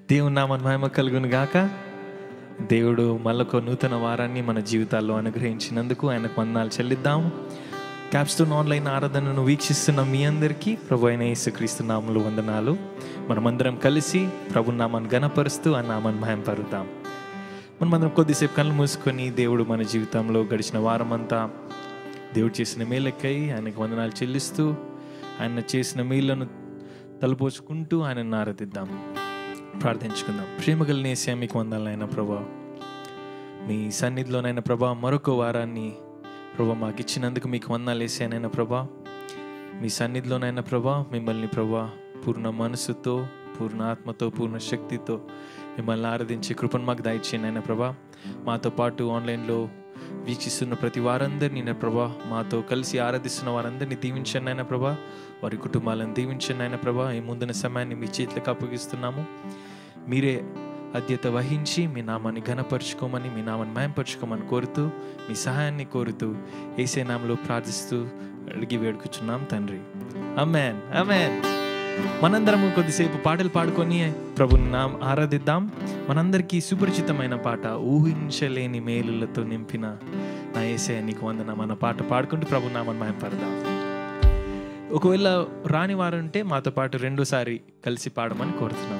దేవుని నామన్ మహిమ కలుగును గాక దేవుడు మళ్ళొక నూతన వారాన్ని మన జీవితాల్లో అనుగ్రహించినందుకు ఆయనకు వందనాలు చెల్లిద్దాం క్యాప్స్టోన్ ఆన్లైన్ ఆరాధనను వీక్షిస్తున్న మీ అందరికీ ప్రభు అయిన యేసుక్రీస్తు నామములు వందనాలు మనమందరం కలిసి ప్రభు నామాన్ని గణపరుస్తూ ఆ నామాన్ని మహింపరుద్దాం మనమందరం కొద్దిసేపు కళ్ళు మూసుకొని దేవుడు మన జీవితంలో గడిచిన వారం అంతా దేవుడు చేసిన మేలకై ఆయనకు వందనాలు చెల్లిస్తూ ఆయన చేసిన మేళ్లను తలపోచుకుంటూ ఆయనను ఆరాధిద్దాం ప్రార్థించుకుందాం ప్రేమ కలినేసే మీకు వందాలైన ప్రభా మీ సన్నిధిలోనైనా ప్రభా మరొక వారాన్ని ప్రభా మాకు ఇచ్చినందుకు మీకు వందాలు వేసానైనా ప్రభా మీ సన్నిధిలోనైనా ప్రభా మిమ్మల్ని ప్రభా పూర్ణ మనసుతో పూర్ణ ఆత్మతో పూర్ణ శక్తితో మిమ్మల్ని ఆరాధించే కృపను మాకు దయచేయండి అయినా ప్రభా మాతో పాటు ఆన్లైన్లో వీక్షిస్తున్న ప్రతి వారందరినీ నా ప్రభా మాతో కలిసి ఆరాధిస్తున్న వారందరినీ దీవించండి అయినా ప్రభా వారి కుటుంబాలను దీవించండి అయినా ప్రభా ఈ ముందున సమయాన్ని మీ చేతులకు అప్పగిస్తున్నాము మీరే అధ్యత వహించి మీ నామాన్ని ఘనపరుచుకోమని మీ నామాన్ని మాయంపరుచుకోమని కోరుతూ మీ సహాయాన్ని కోరుతూ ఏసే నామలో ప్రార్థిస్తూ అడిగి వేడుకుచున్నాం తండ్రి అమెన్ అమెన్ మనందరము కొద్దిసేపు పాటలు పాడుకొని ప్రభుని నాం ఆరాధిద్దాం మనందరికీ సుపరిచితమైన పాట ఊహించలేని మేలులతో నింపిన నా ఏసే నీకు వందన మన పాట పాడుకుంటూ ప్రభు నామని మాయం పడదాం ఒకవేళ రాని వారు ఉంటే మాతో పాటు రెండోసారి కలిసి పాడమని కోరుతున్నాం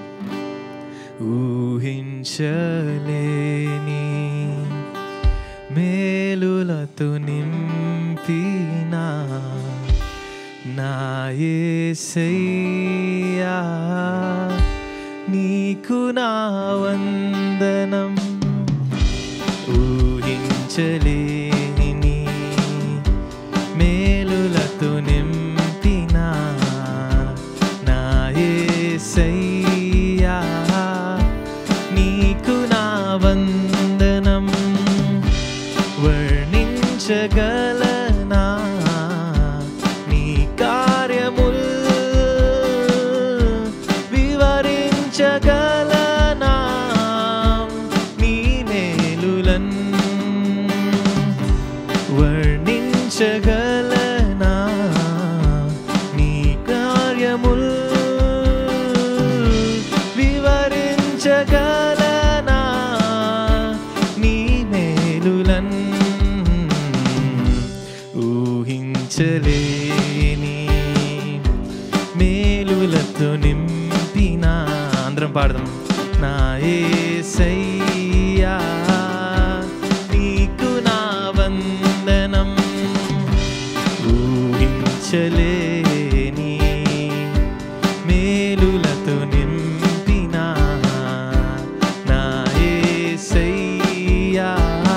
ఊహించలేని మేలులతో నింపిన నా యేసయ్యా నీకు నా వందనం ఊహించలేని మేలులతో నింపిన నా యేసయ్యా నీకు నా వందనం వర్ణించగలనా నీ కార్యముల్ వివరించగలనా నీ మేలులన్ వర్ణించగలనా నీ కార్యముల్ వివరించగలనా నీ మేలులన్ ఊహించలేని మేలులతో నింపిన అందరం పాడదాం నా యేసయ్యా నీకు నా వందనం ఊహించలేని మేలులతో నింపిన నా యేసయ్యా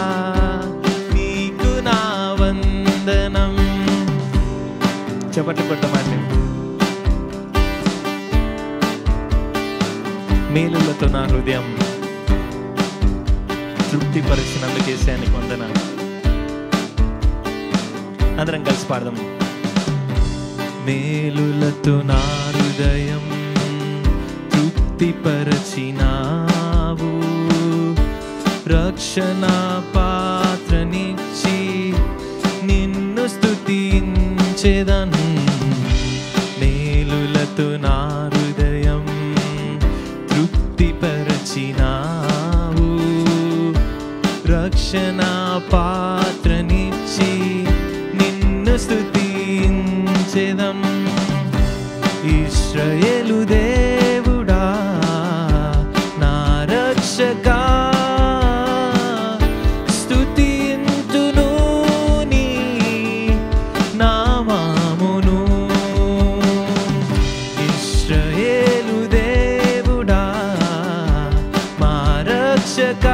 నీకు నా వందనం చెప్పట్లు కొట్టమండి మేలులతో నా హృదయం తృప్తిపరిచినందుకేసే అని వందనాలు అందరం కలిసి పాడదాం మేలులతో నా హృదయం తృప్తిపరచినావు రక్షణ పాత్రనిచ్చి నిన్ను స్తుతించెదన్ మేలులతో నా హృదయం తృప్తిపరచినావు రక్షణ పాత్రనిచ్చి నిన్ను స్తుతించెదం ఇశ్రయేలు దేవుడా నా రక్షకా స్తుతింతును నీ నామమును ఇశ్రయేలు దేవుడా మా రక్షకా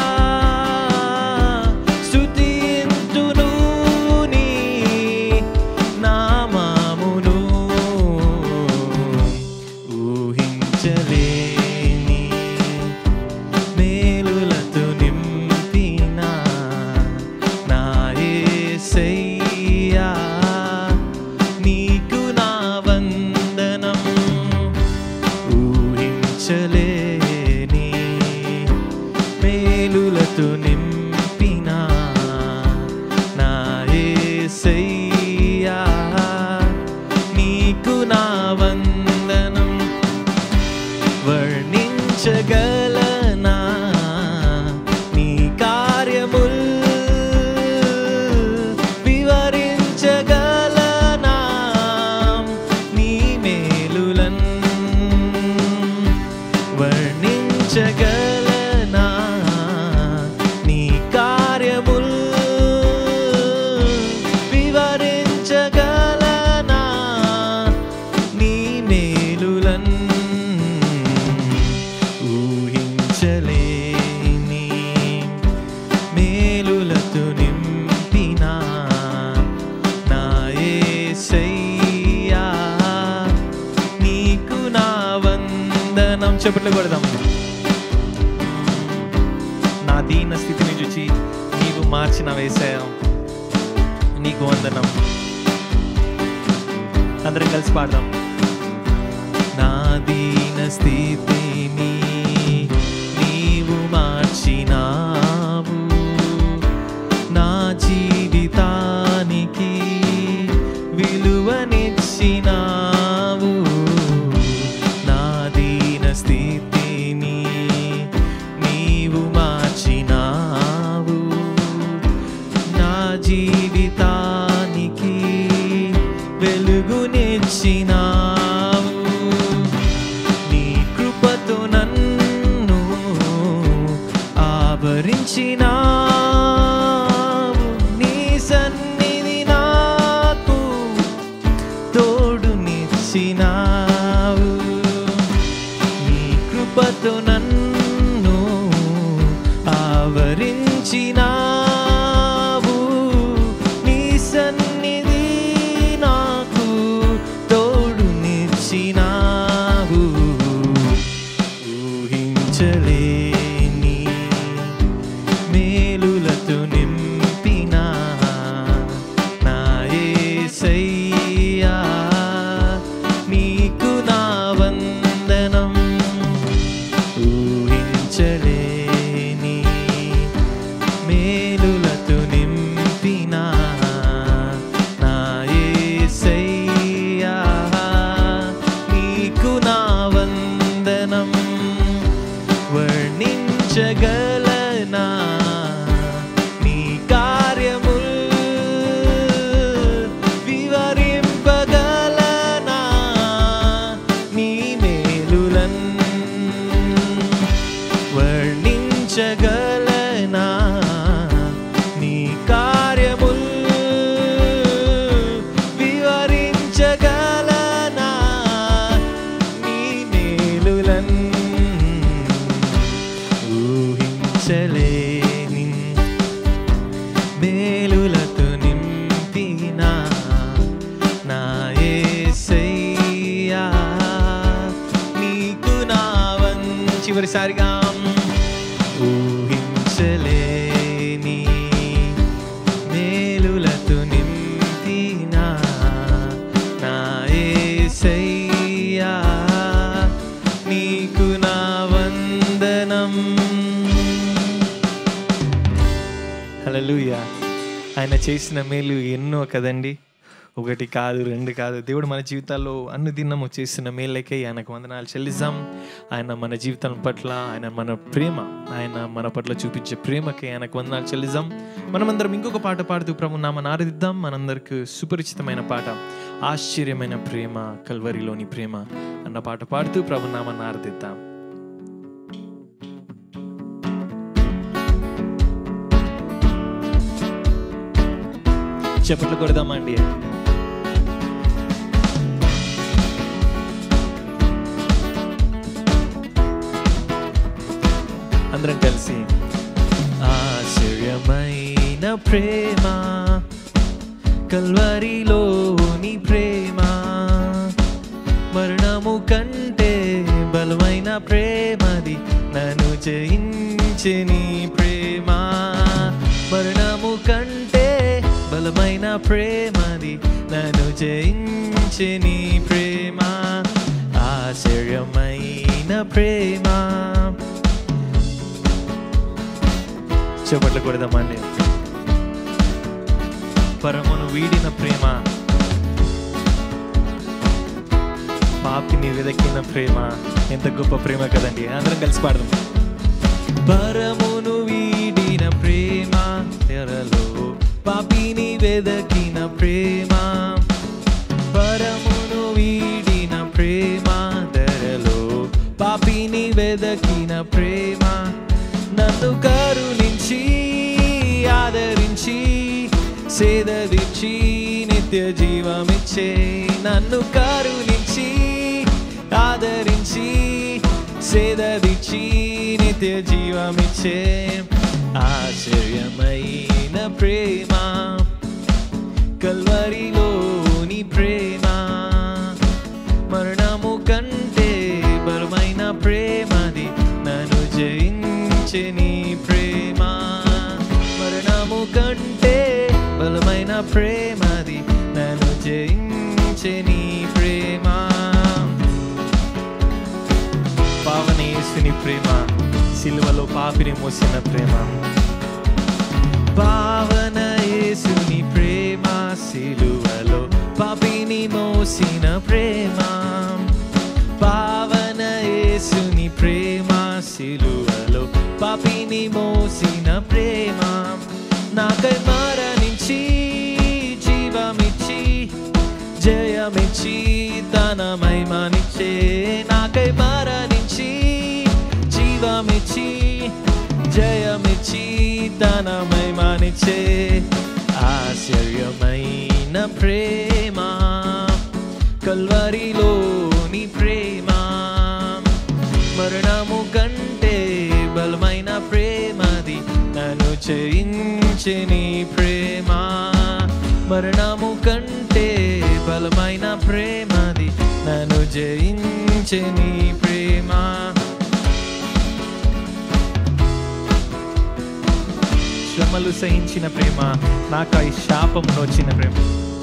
స్తుతింతును నీ నామమును ఊహించలేని మేలులతో నింపిన చెప్పట్లు కొడదాం నా దీన స్థితిని చూచి నీవు మార్చిన వేసాయం నీకు వందనం అందరం కలిసి పాడదాం నా దీన స్థితిని నీవు మార్చినావు నా జీవితానికి విలువనిచ్చినావు నా దీన స్థితిని నీవు మార్చినావు నా జీవితానికి వెలుగునిచ్చినావు నీ కృపతో నన్ను ఆవరించినావు నీ సన్నిధి నాకు తోడునిచ్చినావు నీ కృపతో నన్ను ఆవరించినావు నీ సన్నిధి నాకు తోడునిచ్చినావు ఊహించలేని మేలులతో నింపిన నా యేసయ్యా నీకు నా వందనం ఊహించలేని మేలులతో నింపిన నా యేసయ్యా నీకు నా వందనం వర్ణించగలనా నీ కార్యముల్ వివరింపగలనా నీ మేలులన్ వర్ణించగలనా నీ కార్యముల్ వివరించగలనా నీ మేలులన్ ఊహించలేని మేలులతో నింపిన నా యేసయ్యా నీకు నా వం చివరిసారిగా ఊహించలేని మేలులతో నింపిన నా యేసయ్యా నీకు నా వందనం హల్లెలూయా ఆయన చేసిన మేలు ఎన్నో కదండి ఒకటి కాదు రెండు కాదు దేవుడు మన జీవితాల్లో అన్ని దినము చేసిన మేలకే ఆయనకు వందనాలు చెల్లిద్దాం ఆయన మన జీవితం పట్ల ఆయన మన ప్రేమ ఆయన మన పట్ల చూపించే ప్రేమకి ఆయనకు వందనాలు చెల్లిద్దాం మనమందరం ఇంకొక పాట పాడుతూ ప్రభు నామని ఆరాధిద్దాం మనందరికి సుపరిచితమైన పాట ఆశ్చర్యమైన ప్రేమ కల్వరిలోని ప్రేమ అన్న పాట పాడుతూ ప్రభు నామని ఆరాధిద్దాం చెప్పట్లు కొడదామండి అందరం కలిసి ఆశ్చర్యమైన ప్రేమ కల్వరిలోని ప్రేమ మరణము కంటే బలమైన ప్రేమది నన్ను జయించే నీ ప్రేమ మరణము కంటే బలమైన ప్రేమది నన్ను జయించే నీ ప్రేమ ఆశ్చర్యమైన ప్రేమ చేపట్లు కొడదామండి పరమును వీడిన ప్రేమ పాపిని వెదకిన ప్రేమ ఎంత గొప్ప ప్రేమ కదండి అందరం కలిసి పాడదాం పరమును వీడిన ప్రేమ తెరలో పాపిని వెదకిన ప్రేమ పరమును వీడిన ప్రేమ ధరలో పాపిని వెదకిన ప్రేమ నన్ను కరుణించి ఆదరించి సేదవిచ్చి నిత్య జీవమిచ్చే నన్ను కరుణించి ఆదరించి సేదవిచ్చి నిత్య జీవమిచ్చే ఆశ్చర్యమైన ప్రేమ కల్వరిలోని ప్రేమ మరణము కంటే బలమైన ప్రేమ ప్రేమది నన్ను జయించే నీ ప్రేమ పావనేసుని ప్రేమ సిలువలో పాపిని మోసిన ప్రేమ పావన యేసుని ప్రేమ సిలువలో పాపిని మోసిన ప్రేమ పావన యేసుని ప్రేమ సిలువలో పాపిని మోసిన ప్రేమ నాకై మరణించి జీవమిచ్చి జయమిచ్చి తన మహిమనిచ్చే నాకై మరణించి జీవమిచ్చి జయమిచ్చి తన మహిమనిచ్చే ఆశ్చర్యమైన ప్రేమ కల్వరిలోని ప్రేమ మరణము కంటే బలమైన ప్రేమది నన్ను జయించే నీ ప్రేమ మరణము కంటే బలమైన ప్రేమది నన్ను జయించే నీ ప్రేమ శ్రమలు సహించిన ప్రేమ నాకై శాపమును వచ్చిన ప్రేమ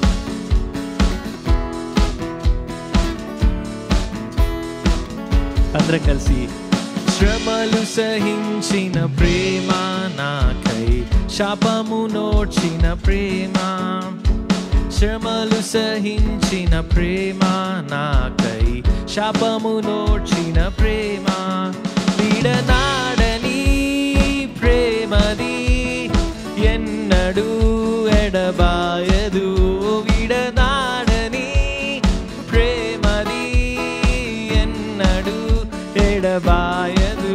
అందరం కలిసి శ్రమలు సహించిన ప్రేమ నాకై శాపము నోచిన ప్రేమ శ్రమలు సహించిన ప్రేమ నాకై శాపము నోచిన ప్రేమ విడనాడని ప్రేమది ఎన్నడూ ఎడబాయదు విడనాడని ప్రేమది ఎన్నడూ ఎడబాయదు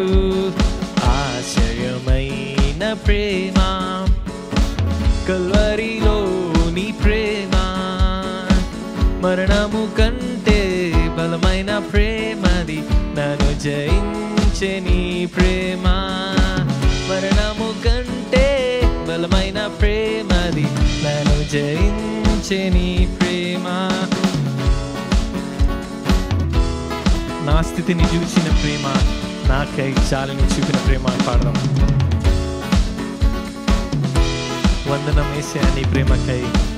ఆశ్చర్యమైన ప్రేమ కల్వరిలోని ప్రేమ మరణము కంటే బలమైన ప్రేమది నన్ను జయించే నీ ప్రేమ మరణము కంటే బలమైన ప్రేమది నన్ను జయించే నీ ప్రేమ నా స్థితిని చూచిన ప్రేమ నాకై చాలని చూపిన ప్రేమ అని పాడదాం వందనం వేసే నీ ప్రేమకై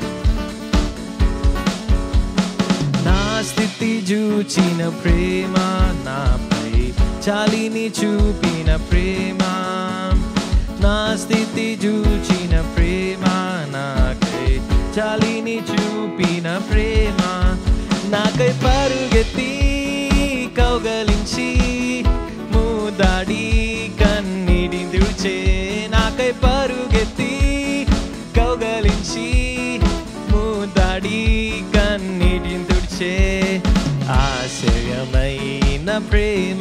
నా స్థితి చూచిన ప్రేమ నాపై చాలిని చూపిన ప్రేమ నా స్థితి చూచిన ప్రేమ నాకై చాలిని చూపిన ప్రేమ నాకై పరుగెత్తి కౌగలించి మూదాడి కన్నీటి తుడిచే నాకై పరుగెత్తి కౌగలించి మూదాడి కన్నీటి తుడిచే ఆశ్చర్యమైన ప్రేమ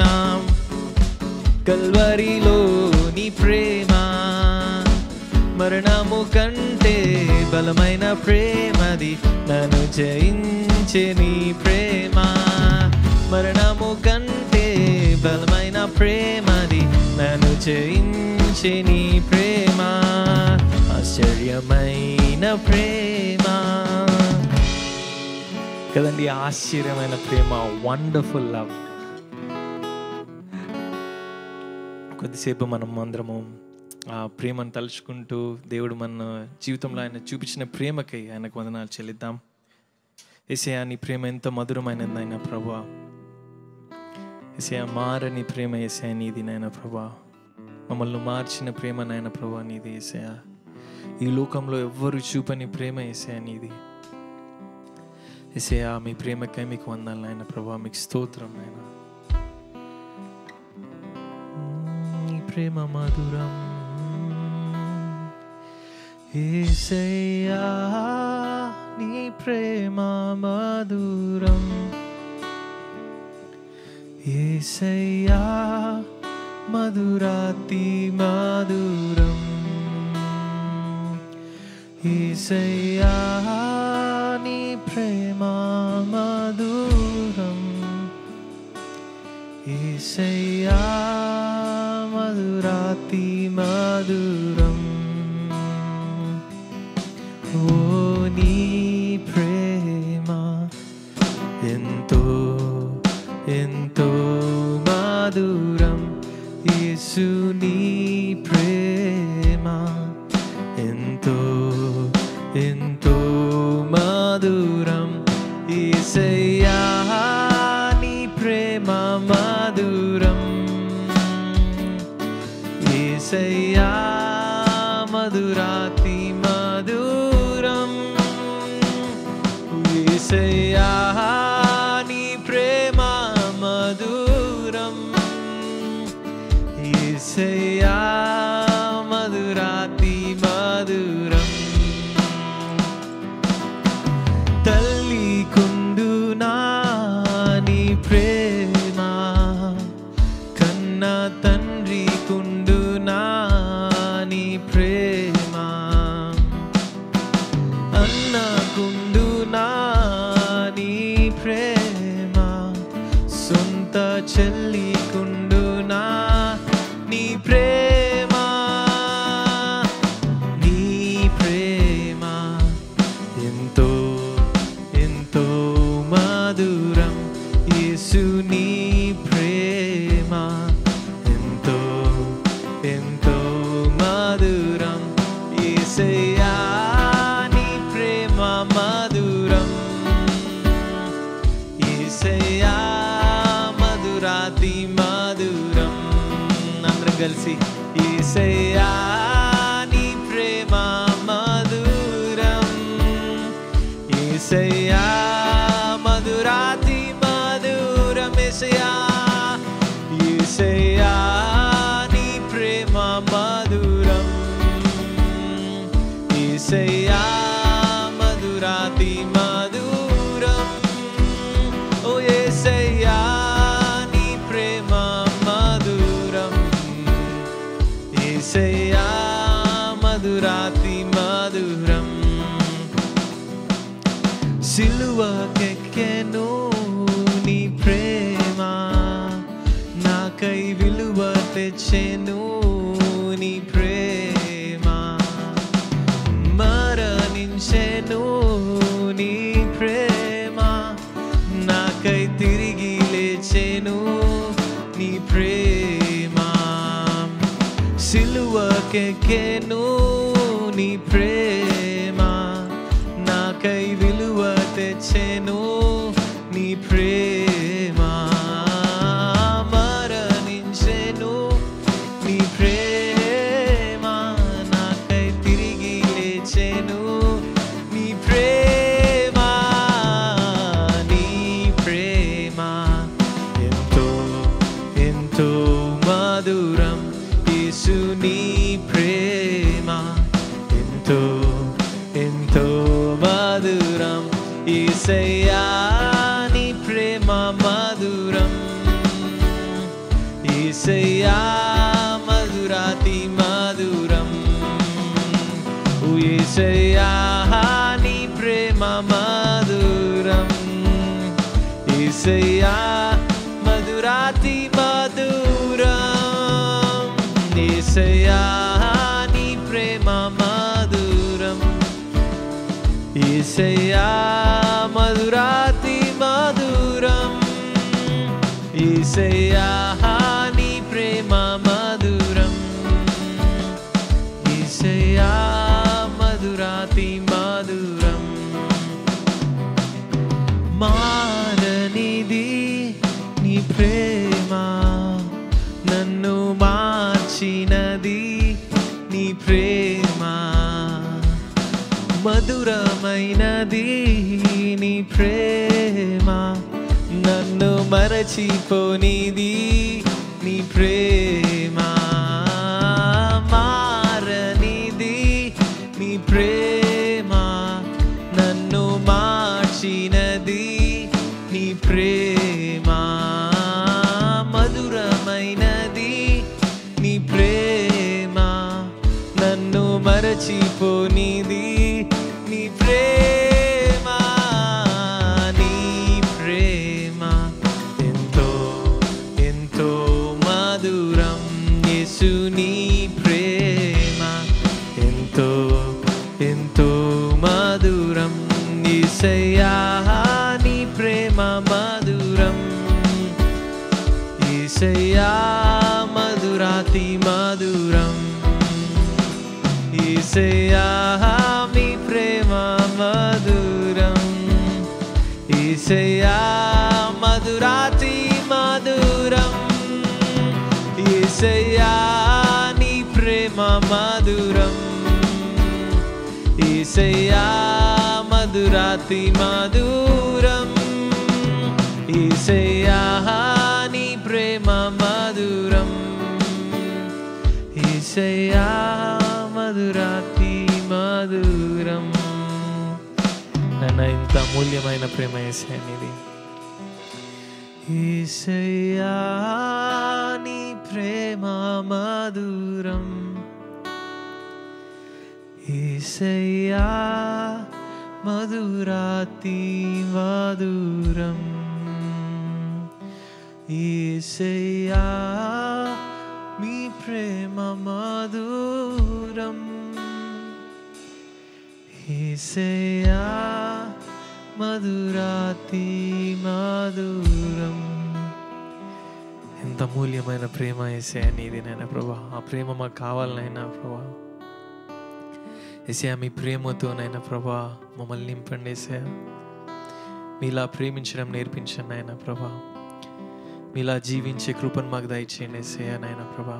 కల్వరిలోని ప్రేమ మరణము కంటే బలమైన ప్రేమది నన్ను జయించే నీ ప్రేమ మరణము కంటే బలమైన ప్రేమది నన్ను జయించే నీ ప్రేమ ఆశ్చర్యమైన ప్రేమ కదండి ఆశ్చర్యమైన ప్రేమ వండర్ఫుల్ లవ్ కొద్దిసేపు మనం అందరము ఆ ప్రేమను తలుచుకుంటూ దేవుడు మన జీవితంలో ఆయన చూపించిన ప్రేమకై ఆయనకు వందనాలు చెల్లిద్దాం ఏసయా నీ ప్రేమ ఎంత మధురమైనది నాయన ప్రభా ఏసయా మారని ప్రేమ ఏసయా నీది నాయన ప్రభా మమ్మల్ని మార్చిన ప్రేమ నాయన ప్రభా నీది ఏసయా ఈ లోకంలో ఎవ్వరు చూపని ప్రేమ ఏసయా నీది ఏసయా మీ ప్రేమకై మీకు వందాలి నాయన ప్రభా మీకు స్తోత్రం నాయన నీ ప్రేమ మధురం ఏసయ్యా నీ ప్రేమ మధురం ఏసయ్యా మధురాతి మధురం ఏసయ్యా నీ ప్రేమ మధురం ఏసయ్యా మధురాతి మధురం ఓ నీ ప్రేమ ఎంతో ఎంతో మధురం యేసు నీ ప్రేమ ఎంతో ఎంతో ఏసయ్యా మధురాతి మధురం ఏసయ్యా నీ ప్రేమ మధురం ఏసయ్యా మధురాతి మధురం తల్లి కుందునా నీ ప్రేమ కన్న తండ్రి కుండునా నీ ప్రేమ అన్న కుండునా నీ ప్రేమ సొంత చెల్లి కుండునా నీ ప్రేమ నీ ప్రేమ ఎంతో ఎంతో మధురం యేసు నీ ప్రేమ ఎంతో ఎంతో మధురం యేసయ్యా నీ ప్రేమ మధురం యేసయ్యా మధురాతి మధురం అందరం కలిసి యేసయ్యా నీ ప్రేమ మధురం యేసయ్యా మధురాతి మధురం యేసయ్యా యేసయ్యా నీ ప్రేమ మధురం యేసయ్యా మధురాతి మధురం ఓ యేసయ్యా నీ ప్రేమ మధురం యేసయ్యా మధురాతి మధురం సిలువకెక్కెను నీ ప్రేమ నాకై విలువ తెచ్చెను నీ ప్రేమ మరణించెను నీ ప్రేమ నాకై తిరిగి లేచెను నీ ప్రేమ సిలువకెక్కెను నీ ప్రేమ నాకై విలువ తెచ్చెను నీ ప్రేమ మరణించెను నీ ప్రేమ నాకై తిరిగి లేచెను నీ ప్రేమ నీ ప్రేమ ఎంతో ఎంతో మధురం యేసు నీ ప్రేమ ఎంతో ఎంతో మధురం యేసయ్యా నీ ప్రేమ మధురం యేసయ్యా మధురాతి మధురం ఓ యేసయ్యా నీ ప్రేమ మధురం యేసయ్యా మధురాతి మధురం యేసయ్యా నీ ప్రేమ మధురం యేసయ్యా మధురాతి మధురం యేసయ్యా నీ ప్రేమ మధురం యేసయ్యా మధురాతి మధురం మారనిది నీ ప్రేమ నన్ను మార్చినది నీ ప్రేమ మధురమైనది నీ ప్రేమ నన్ను మరచిపోనిది నీ ప్రేమ మారనిది నీ ప్రేమ నన్ను మార్చినది నీ ప్రేమ మధురమైనది నీ ప్రేమ నన్ను మరచిపోనిది నీ ప్రేమ నీ ప్రేమ ఎంతో ఎంతో మధురం యేసు నీ ప్రేమ ఎంతో ఎంతో మధురం యేసయ్యా నీ ప్రేమ మధురం యేసయ్యా మధురాతి మధురం యేసయ్యా మీ ప్రేమ మధురం యేసయ్యా మధురాతి మధురం యేసయ్యా నీ ప్రేమ ఈసయ్యా మధురాతి మధురం ఈసయ్యా నీ ప్రేమ మధురం ఈసయ్యా మధురాతి మధురం నన్న ఇంత అమూల్యమైన ప్రేమ ఏసయ్య నీది ఈసయ్యా నీ ప్రేమ మధురం ఈసయ్యా మధురాతి మధురం ఈసయ్యా మీ ప్రేమ మధురం ఈసయ్యా మధురాతి మధురం ఎంత మూల్యమైన ప్రేమ ఏసే నీది నైనా ప్రభా ఆ ప్రేమ మాకు కావాలనైనా ప్రభా ఏసయా మీ ప్రేమతోనైనా ప్రభా మమ్మల్ని నింపండి ఏసయా మీలా ప్రేమించడం నేర్పించండి నాయన ప్రభా మీలా జీవించే కృపను మాకు దయచేయండి ఏసయా నాయన ప్రభా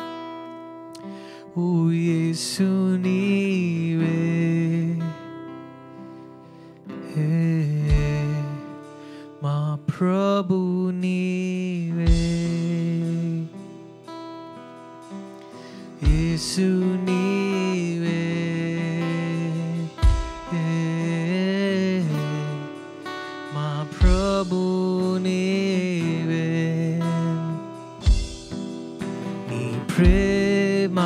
ఓ యేసు నీవే హే మా ప్రభు నీవే యేసు నీవే హే మా ప్రభు నీవే నీ ప్రేమ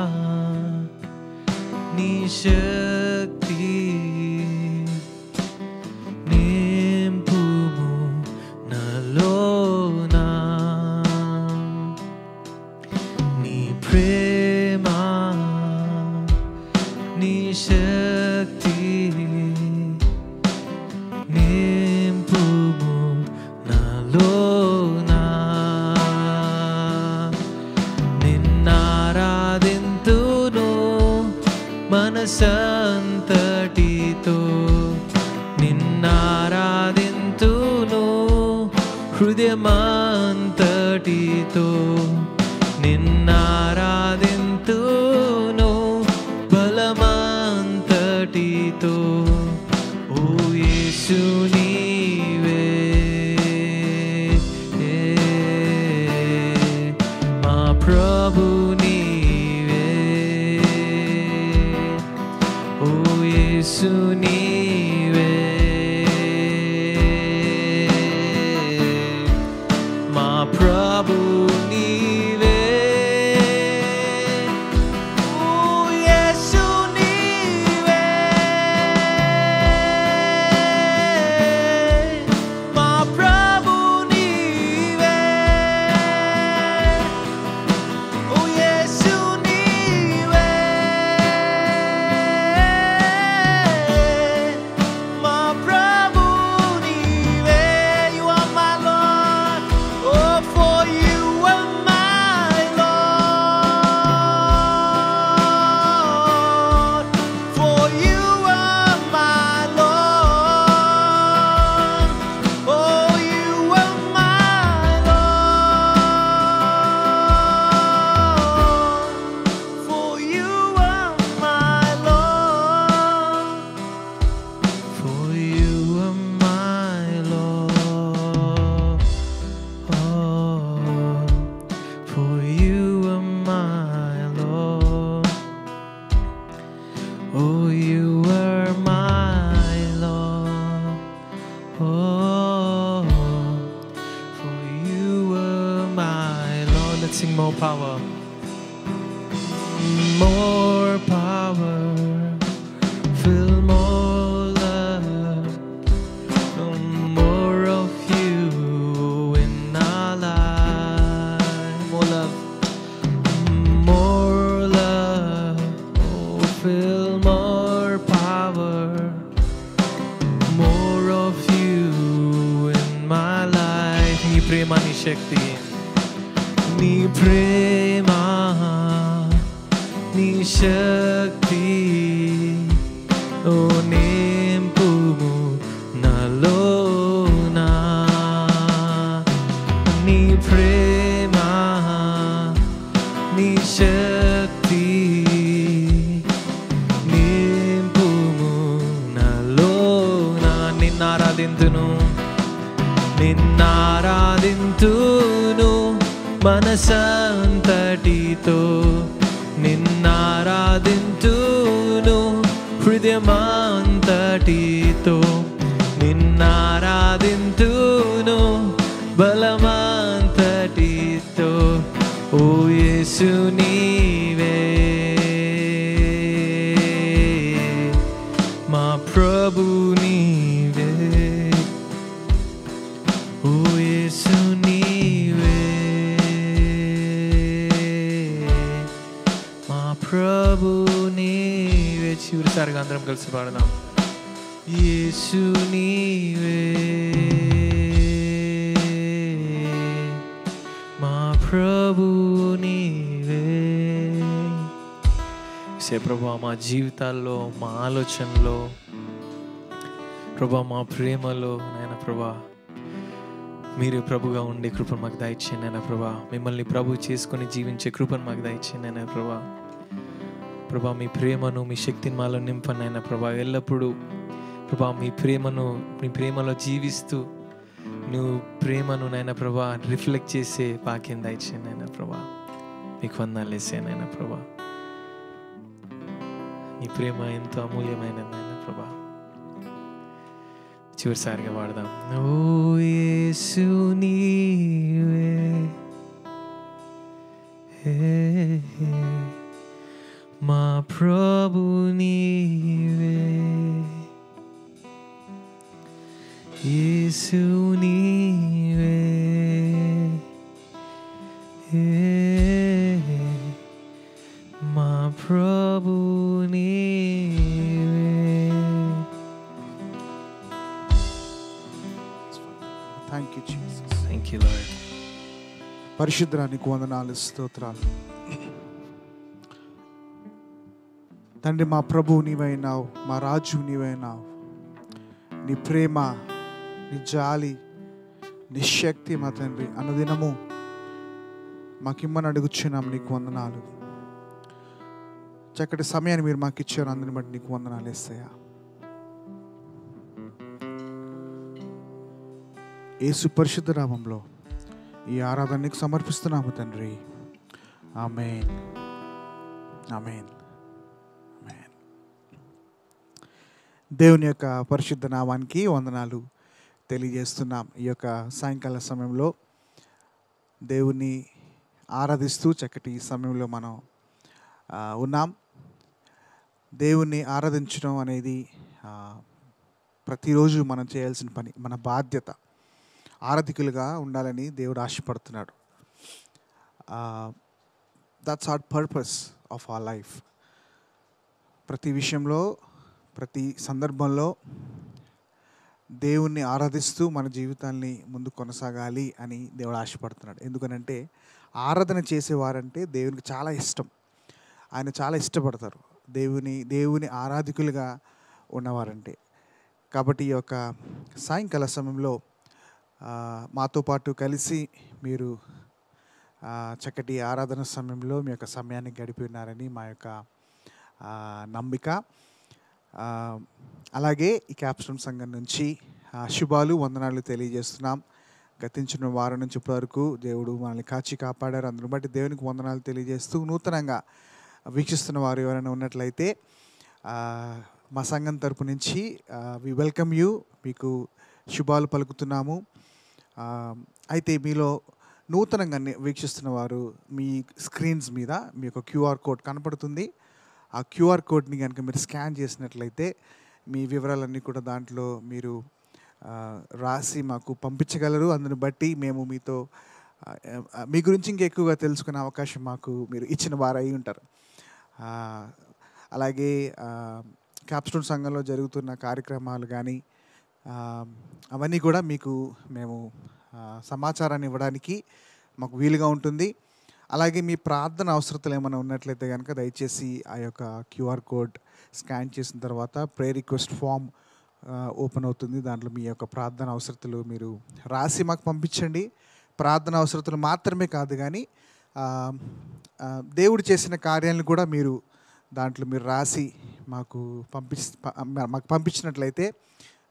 నీ శక్తి నింపుము నలోనా నీ ప్రేమ నీ శక్తి నింపుము నలోనా నిన్నారాధింతును మనసంతటితో నిన్నారాధింతును హృదయమంతటితో నిన్నారాధింతును బలమంతటితో ఓ యేసు నీవే మా ప్రభు నీవే ఓ యేసు నీవే మా ప్రభు నీవే ఓ యేసు నీవే మా ప్రభు నీవే ఓ యేసు నీవే మా ప్రభు నీవే you are my lord oh for you are my lord for you are my lord oh you are my lord for you are my lord for you are my Lord. Oh, for you are my Lord. Oh, you are my Lord. Oh, for you are my Lord. Let's sing more power. More power. Feel more love. More of you in our life. More love. More love. Oh, feel more power. More of you in my life. నీ ప్రేమ నీ శక్తి నీ ప్రేమ నీ శక్తి ఓ నింపుము నాలోనా నీ ప్రేమ నీ శక్తి నింపుము నిన్నారాధింతును నిన్నారాధింతును మనసంతటితో నిన్నారాధింతును హృదయమంతటితో నిన్నారాధింతును బలమంతటితో ఓ యేసు నీవే మా ప్రభు నీవే ఓ యేసు నీవే మా ప్రభు నీవే చివరిసారిగా అందరం కలిసి పాడదాం యేసు నీవే మా ప్రభు నీవే సే ప్రభా మా జీవితాల్లో మా ఆలోచనలో ప్రభా మా ప్రేమలో నాయన ప్రభా మీరు ప్రభుగా ఉండే కృపను మాకు దయచేయండి నాయన ప్రభా మిమ్మల్ని ప్రభు చేసుకొని జీవించే కృపను మాకు దయచేయండి నాయన ప్రభా ప్రభా మీ ప్రేమను మీ శక్తిని మాలో నింపండి నాయన ప్రభా ఎల్లప్పుడూ ప్రభా మీ ప్రేమను మీ ప్రేమలో జీవిస్తూ నువ్వు ప్రేమను నాయన ప్రభా రిఫ్లెక్ట్ చేసే భాగ్యం దయచేయండి నాయన ప్రభా మీకు వందాలు వేసే నాయన ప్రభా నీ ప్రేమ ఎంతో అమూల్యమైనది నాయన ప్రభా చివరిసారిగా వాడదాం ఓ యేసు నీవే హే, హే, మా ప్రభు నీవే యేసు నీవే హే, హే, మా ప్రభు నీవే thank you Jesus thank you lord పరిశుద్ధానికి వందనాలు స్తోత్రాలు తండ్రి మా ప్రభువు నీవైనావు మా రాజు నీవైనావు నీ ప్రేమ నీ జాలి నీ శక్తి మా తండ్రి అనుదినము మాకిమ్మని అడుగుచున్నాం నీకు వందనాలు చక్కటి సమయాన్ని మీరు మాకు ఇచ్చారు అందుని బట్టి నీకు వందనాలు ఇస్తాయా యేసు పరిశుద్ధ నామంలో ఈ ఆరాధనకు సమర్పిస్తున్నాము తండ్రి ఆమెన్ ఆమెన్ ఆమెన్ దేవుని యొక్క పరిశుద్ధ నామానికి వందనాలు తెలియజేస్తున్నాం ఈ యొక్క సాయంకాల సమయంలో దేవుని ఆరాధిస్తూ చక్కటి సమయంలో మనం ఆ, ఉన్నాం దేవుణ్ణి ఆరాధించడం అనేది ఆ, ప్రతిరోజు మనం చేయాల్సిన పని మన బాధ్యత ఆరాధికులుగా ఉండాలని దేవుడు ఆశపడుతున్నాడు that's our purpose of our life ప్రతి విషయంలో ప్రతి సందర్భంలో దేవుణ్ణి ఆరాధిస్తూ మన జీవితాన్ని ముందు కొనసాగాలి అని దేవుడు ఆశపడుతున్నాడు ఎందుకనంటే ఆరాధన చేసేవారంటే దేవునికి చాలా ఇష్టం ఆయన చాలా ఇష్టపడతారు దేవుని దేవుని ఆరాధికులుగా ఉన్నవారంటే కాబట్టి ఈ యొక్క సాయంకాల సమయంలో ఆ, మాతో పాటు కలిసి మీరు ఆ, చక్కటి ఆరాధన సమయంలో మీ యొక్క సమయాన్ని గడిపి ఉన్నారని మా యొక్క ఆ, నమ్మిక ఆ, అలాగే ఈ క్యాప్స్టోన్ సంఘం నుంచి ఆ, శుభాలు వందనాలు తెలియజేస్తున్నాం గతించిన వారం నుంచి ఇప్పటివరకు దేవుడు మనల్ని కాచి కాపాడారు అందును బట్టి దేవునికి వందనాలు తెలియజేస్తూ నూతనంగా వీక్షిస్తున్న వారు ఎవరైనా ఉన్నట్లయితే ఆ, మా సంఘం తరపు నుంచి వి వెల్కమ్ యూ మీకు శుభాలు పలుకుతున్నాము ఆ, అయితే మీలో నూతనంగా ని- వీక్షిస్తున్న వారు మీ స్క్రీన్స్ మీద మీ యొక్క క్యూఆర్ కోడ్ కనపడుతుంది ఆ క్యూఆర్ కోడ్ని కనుక మీరు స్కాన్ చేసినట్లయితే మీ వివరాలన్నీ కూడా దాంట్లో మీరు ఆ, రాసి మాకు పంపించగలరు అందుని బట్టి మేము మీతో ఆ, ఆ, మీ గురించి ఇంకా ఎక్కువగా తెలుసుకునే అవకాశం మాకు మీరు ఇచ్చిన వారు అయి ఉంటారు ఆ, అలాగే ఆ, క్యాప్స్టోన్ సంఘంలో జరుగుతున్న కార్యక్రమాలు కానీ ఆ, అవన్నీ కూడా మీకు మేము ఆ, సమాచారాన్ని ఇవ్వడానికి మాకు వీలుగా ఉంటుంది అలాగే మీ ప్రార్థన అవసరతలు ఏమైనా ఉన్నట్లయితే కనుక దయచేసి ఆ యొక్క క్యూఆర్ కోడ్ స్కాన్ చేసిన తర్వాత ప్రే రిక్వెస్ట్ ఫామ్ ఓపెన్ అవుతుంది దాంట్లో మీ యొక్క ప్రార్థన అవసరతలు మీరు రాసి మాకు పంపించండి ప్రార్థన అవసరతలు మాత్రమే కాదు కానీ ఆ, ఆ, దేవుడు చేసిన కార్యాలను కూడా మీరు దాంట్లో మీరు రాసి మాకు పంపి మాకు పంపించినట్లయితే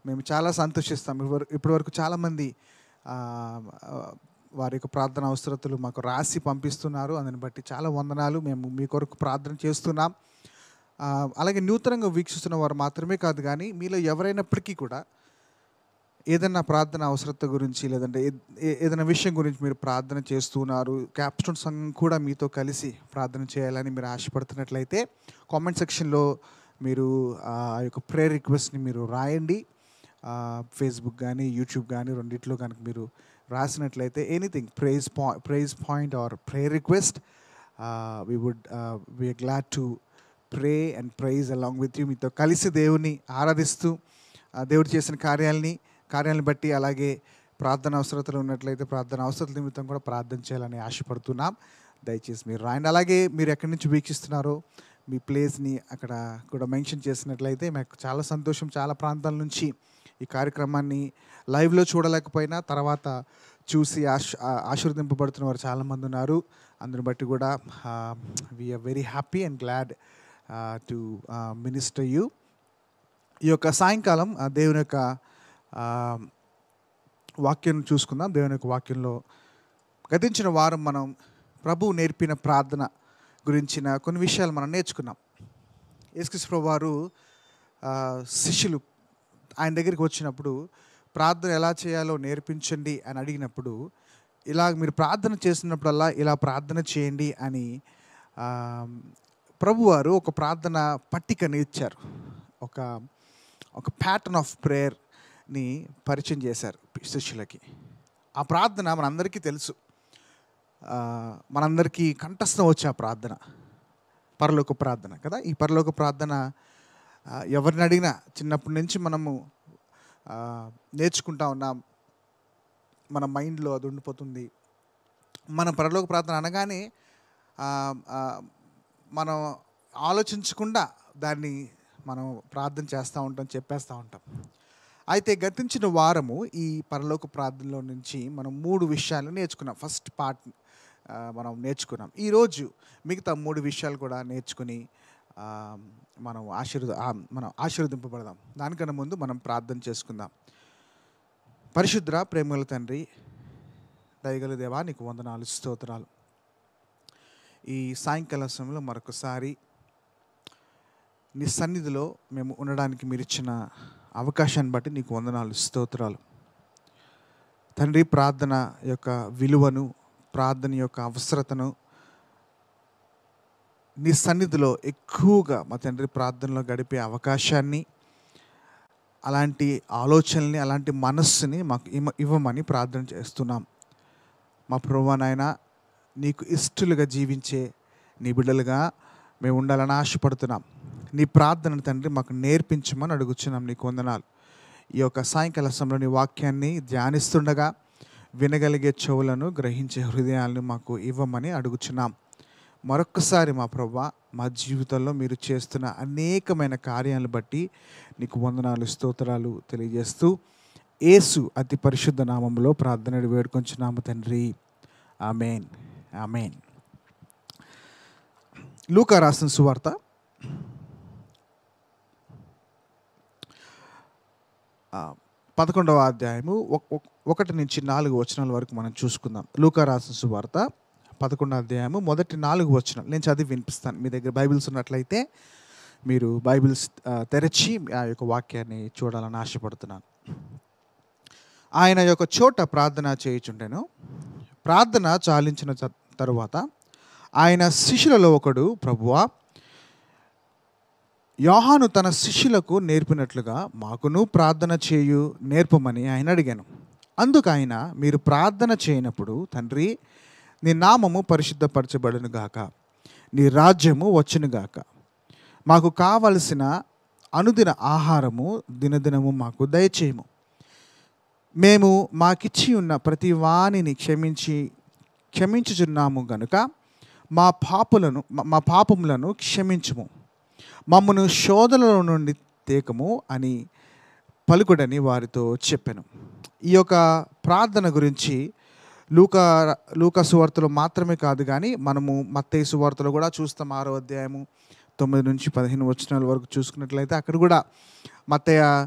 మేము చాలా సంతోషిస్తాం ఇప్పటి ఇప్పటివరకు చాలామంది ఆ, ఆ, వారి యొక్క ప్రార్థన అవసరతలు మాకు రాసి పంపిస్తున్నారు అందుని బట్టి చాలా వందనాలు మేము మీ కొరకు ప్రార్థన చేస్తున్నాం ఆ, అలాగే నూతనంగా వీక్షిస్తున్న వారు మాత్రమే కాదు కానీ మీలో ఎవరైనప్పటికీ కూడా ఏదైనా ప్రార్థన అవసరత గురించి లేదంటే ఏ- ఏ- ఏదైనా విషయం గురించి మీరు ప్రార్థన చేస్తున్నారు క్యాప్స్టోన్ సంఘం కూడా మీతో కలిసి ప్రార్థన చేయాలని మీరు ఆశపడుతున్నట్లయితే కామెంట్ సెక్షన్లో మీరు ఆ యొక్క ప్రేయర్ రిక్వెస్ట్ని మీరు రాయండి ఫేస్బుక్ కానీ యూట్యూబ్ కానీ రెండిట్లో కనుక మీరు రాసినట్లయితే anything praise point praise point or prayer request we would we are glad to pray and praise along with you మీతో కలిసి దేవుని ఆరాధిస్తూ ఆ, దేవుడు చేసిన కార్యాలని కార్యాలను బట్టి అలాగే ప్రార్థన అవసరతలు ఉన్నట్లయితే ప్రార్థన అవసరతల నిమిత్తం కూడా ప్రార్థన చేయాలని ఆశపడుతున్నాం దయచేసి మీరు రాయండి అలాగే మీరు ఎక్కడి నుంచి వీక్షిస్తున్నారో మీ ప్లేస్ని అక్కడ కూడా మెన్షన్ చేసినట్లయితే మాకు చాలా సంతోషం చాలా ప్రాంతాల నుంచి ఈ కార్యక్రమాన్ని లైవ్లో చూడలేకపోయినా తర్వాత చూసి ఆశ ఆ- ఆశీర్వదింపబడుతున్న వారు చాలామంది ఉన్నారు అందుని బట్టి కూడా we are very happy and glad to minister you ఈ యొక్క సాయంకాలం ఆ దేవుని యొక్క ఆ, వాక్యం చూసుకుందాం దేవుని యొక్క వాక్యంలో గతించిన వారం మనం ప్రభువు నేర్పిన ప్రార్థన గురించిన కొన్ని విషయాలు మనం నేర్చుకున్నాం యేసుక్రీస్తు వారు ఆ, శిష్యులు ఆయన దగ్గరికి వచ్చినప్పుడు ప్రార్థన ఎలా చేయాలో నేర్పించండి అని అడిగినప్పుడు ఇలా మీరు ప్రార్థన చేసినప్పుడల్లా ఇలా ప్రార్థన చేయండి అని ఆ, ప్రభువారు ఒక ప్రార్థన పట్టికని ఇచ్చారు ఒక ఒక ప్యాటర్న్ ఆఫ్ ప్రేయర్ని పరిచయం చేశారు శిష్యులకి ఆ ప్రార్థన మనందరికీ తెలుసు ఆ, మనందరికీ కంఠస్థం వచ్చే ఆ ప్రార్థన పరలోక ప్రార్థన కదా ఈ పరలోక ప్రార్థన ఆ, ఎవరిని అడిగినా చిన్నప్పటి నుంచి మనము ఆ, నేర్చుకుంటా ఉన్నాం మన మైండ్లో అది ఉండిపోతుంది మన పరలోక ప్రార్థన అనగానే ఆ, ఆ, మనం ఆలోచించకుండా దాన్ని మనం ప్రార్థన చేస్తూ ఉంటాం చెప్పేస్తూ ఉంటాం అయితే గతించిన వారము ఈ పరలోక ప్రార్థనలో నుంచి మనం మూడు విషయాలు నేర్చుకున్నాం ఫస్ట్ పార్ట్ ఆ, మనం నేర్చుకున్నాం ఈరోజు మిగతా మూడు విషయాలు కూడా నేర్చుకుని ఆ, మనం ఆశీర్వద ఆ, మనం ఆశీర్వదింపబడదాం దానికన్నా ముందు మనం ప్రార్థన చేసుకుందాం పరిశుద్ర ప్రేమల తండ్రి దయగల దేవా నీకు వందనాలు స్తోత్రాలు ఈ సాయంకాల సమయంలో మరొకసారి నీ సన్నిధిలో మేము ఉండడానికి మీరు ఇచ్చిన అవకాశాన్ని బట్టి నీకు వందనాలు స్తోత్రాలు తండ్రి ప్రార్థన యొక్క విలువను ప్రార్థన యొక్క అవసరతను నీ సన్నిధిలో ఎక్కువగా మా తండ్రి ప్రార్థనలో గడిపే అవకాశాన్ని అలాంటి ఆలోచనల్ని అలాంటి మనస్సుని మాకు ఇమ్మ ఇవ్వమని ప్రార్థన చేస్తున్నాం మా ప్రభు నాయన నీకు ఇష్టలుగా జీవించే నీ బిడ్డలుగా మేము ఉండాలని ఆశపడుతున్నాం నీ ప్రార్థన తండ్రి మాకు నేర్పించమని అడుగుచున్నాం నీకు వందనాలు ఈ యొక్క సాయంకాల సమయంలో నీ వాక్యాన్ని ధ్యానిస్తుండగా వినగలిగే చెవులను గ్రహించే హృదయాలను మాకు ఇవ్వమని అడుగుచున్నాం మరొక్కసారి మా ప్రభు మా జీవితంలో మీరు చేస్తున్న అనేకమైన కార్యాలను బట్టి నీకు వందనాలు స్తోత్రాలు తెలియజేస్తూ యేసు అతి పరిశుద్ధ నామంలో ప్రార్థన వేడుకొంచున్నాము తండ్రి ఆమెన్ ఆమెన్ లూకా రాసిన సువార్త ఆ, పదకొండవ అధ్యాయము ఒక- ఒక- ఒకటి నుంచి నాలుగు వచనాల వరకు మనం చూసుకుందాం లూకా రాసిన సువార్త పదకొండవ అధ్యాయము మొదటి నాలుగు వచనాలు నేను చదివి వినిపిస్తాను మీ దగ్గర బైబిల్స్ ఉన్నట్లయితే మీరు బైబిల్స్ ఆ, తెరచి ఆ యొక్క వాక్యాన్ని చూడాలని ఆశపడుతున్నాను ఆయన యొక్క చోట ప్రార్థన చేయుచుండెను ప్రార్థన చాలించిన చ- తరువాత ఆయన శిష్యులలో ఒకడు ప్రభువా యోహాను తన శిష్యులకు నేర్పినట్లుగా మాకును ప్రార్థన చేయు నేర్పమని ఆయన అడిగాను అందుకు ఆయన మీరు ప్రార్థన చేయనప్పుడు తండ్రి నీ నామము పరిశుద్ధపరచబడును గాక నీ రాజ్యము వచ్చును గాక మాకు కావలసిన అనుదిన ఆహారము దినదినము మాకు దయచేయము మేము మాకిచ్చి ఉన్న ప్రతి వాణిని క్షమించి క్షమించుచున్నాము గనుక మా పాపులను మా- మా పాపములను క్షమించుము మమ్మను శోధనల నుండి తేకము అని పలుకుడని వారితో చెప్పాను ఈ యొక్క ప్రార్థన గురించి లూకా లూకా సువార్తలో మాత్రమే కాదు కానీ మనము మత్తయి సువార్తలో కూడా చూస్తాం ఆరో అధ్యాయము తొమ్మిది నుంచి పదిహేను వచనాల వరకు చూసుకున్నట్లయితే అక్కడ కూడా మత్తయ్య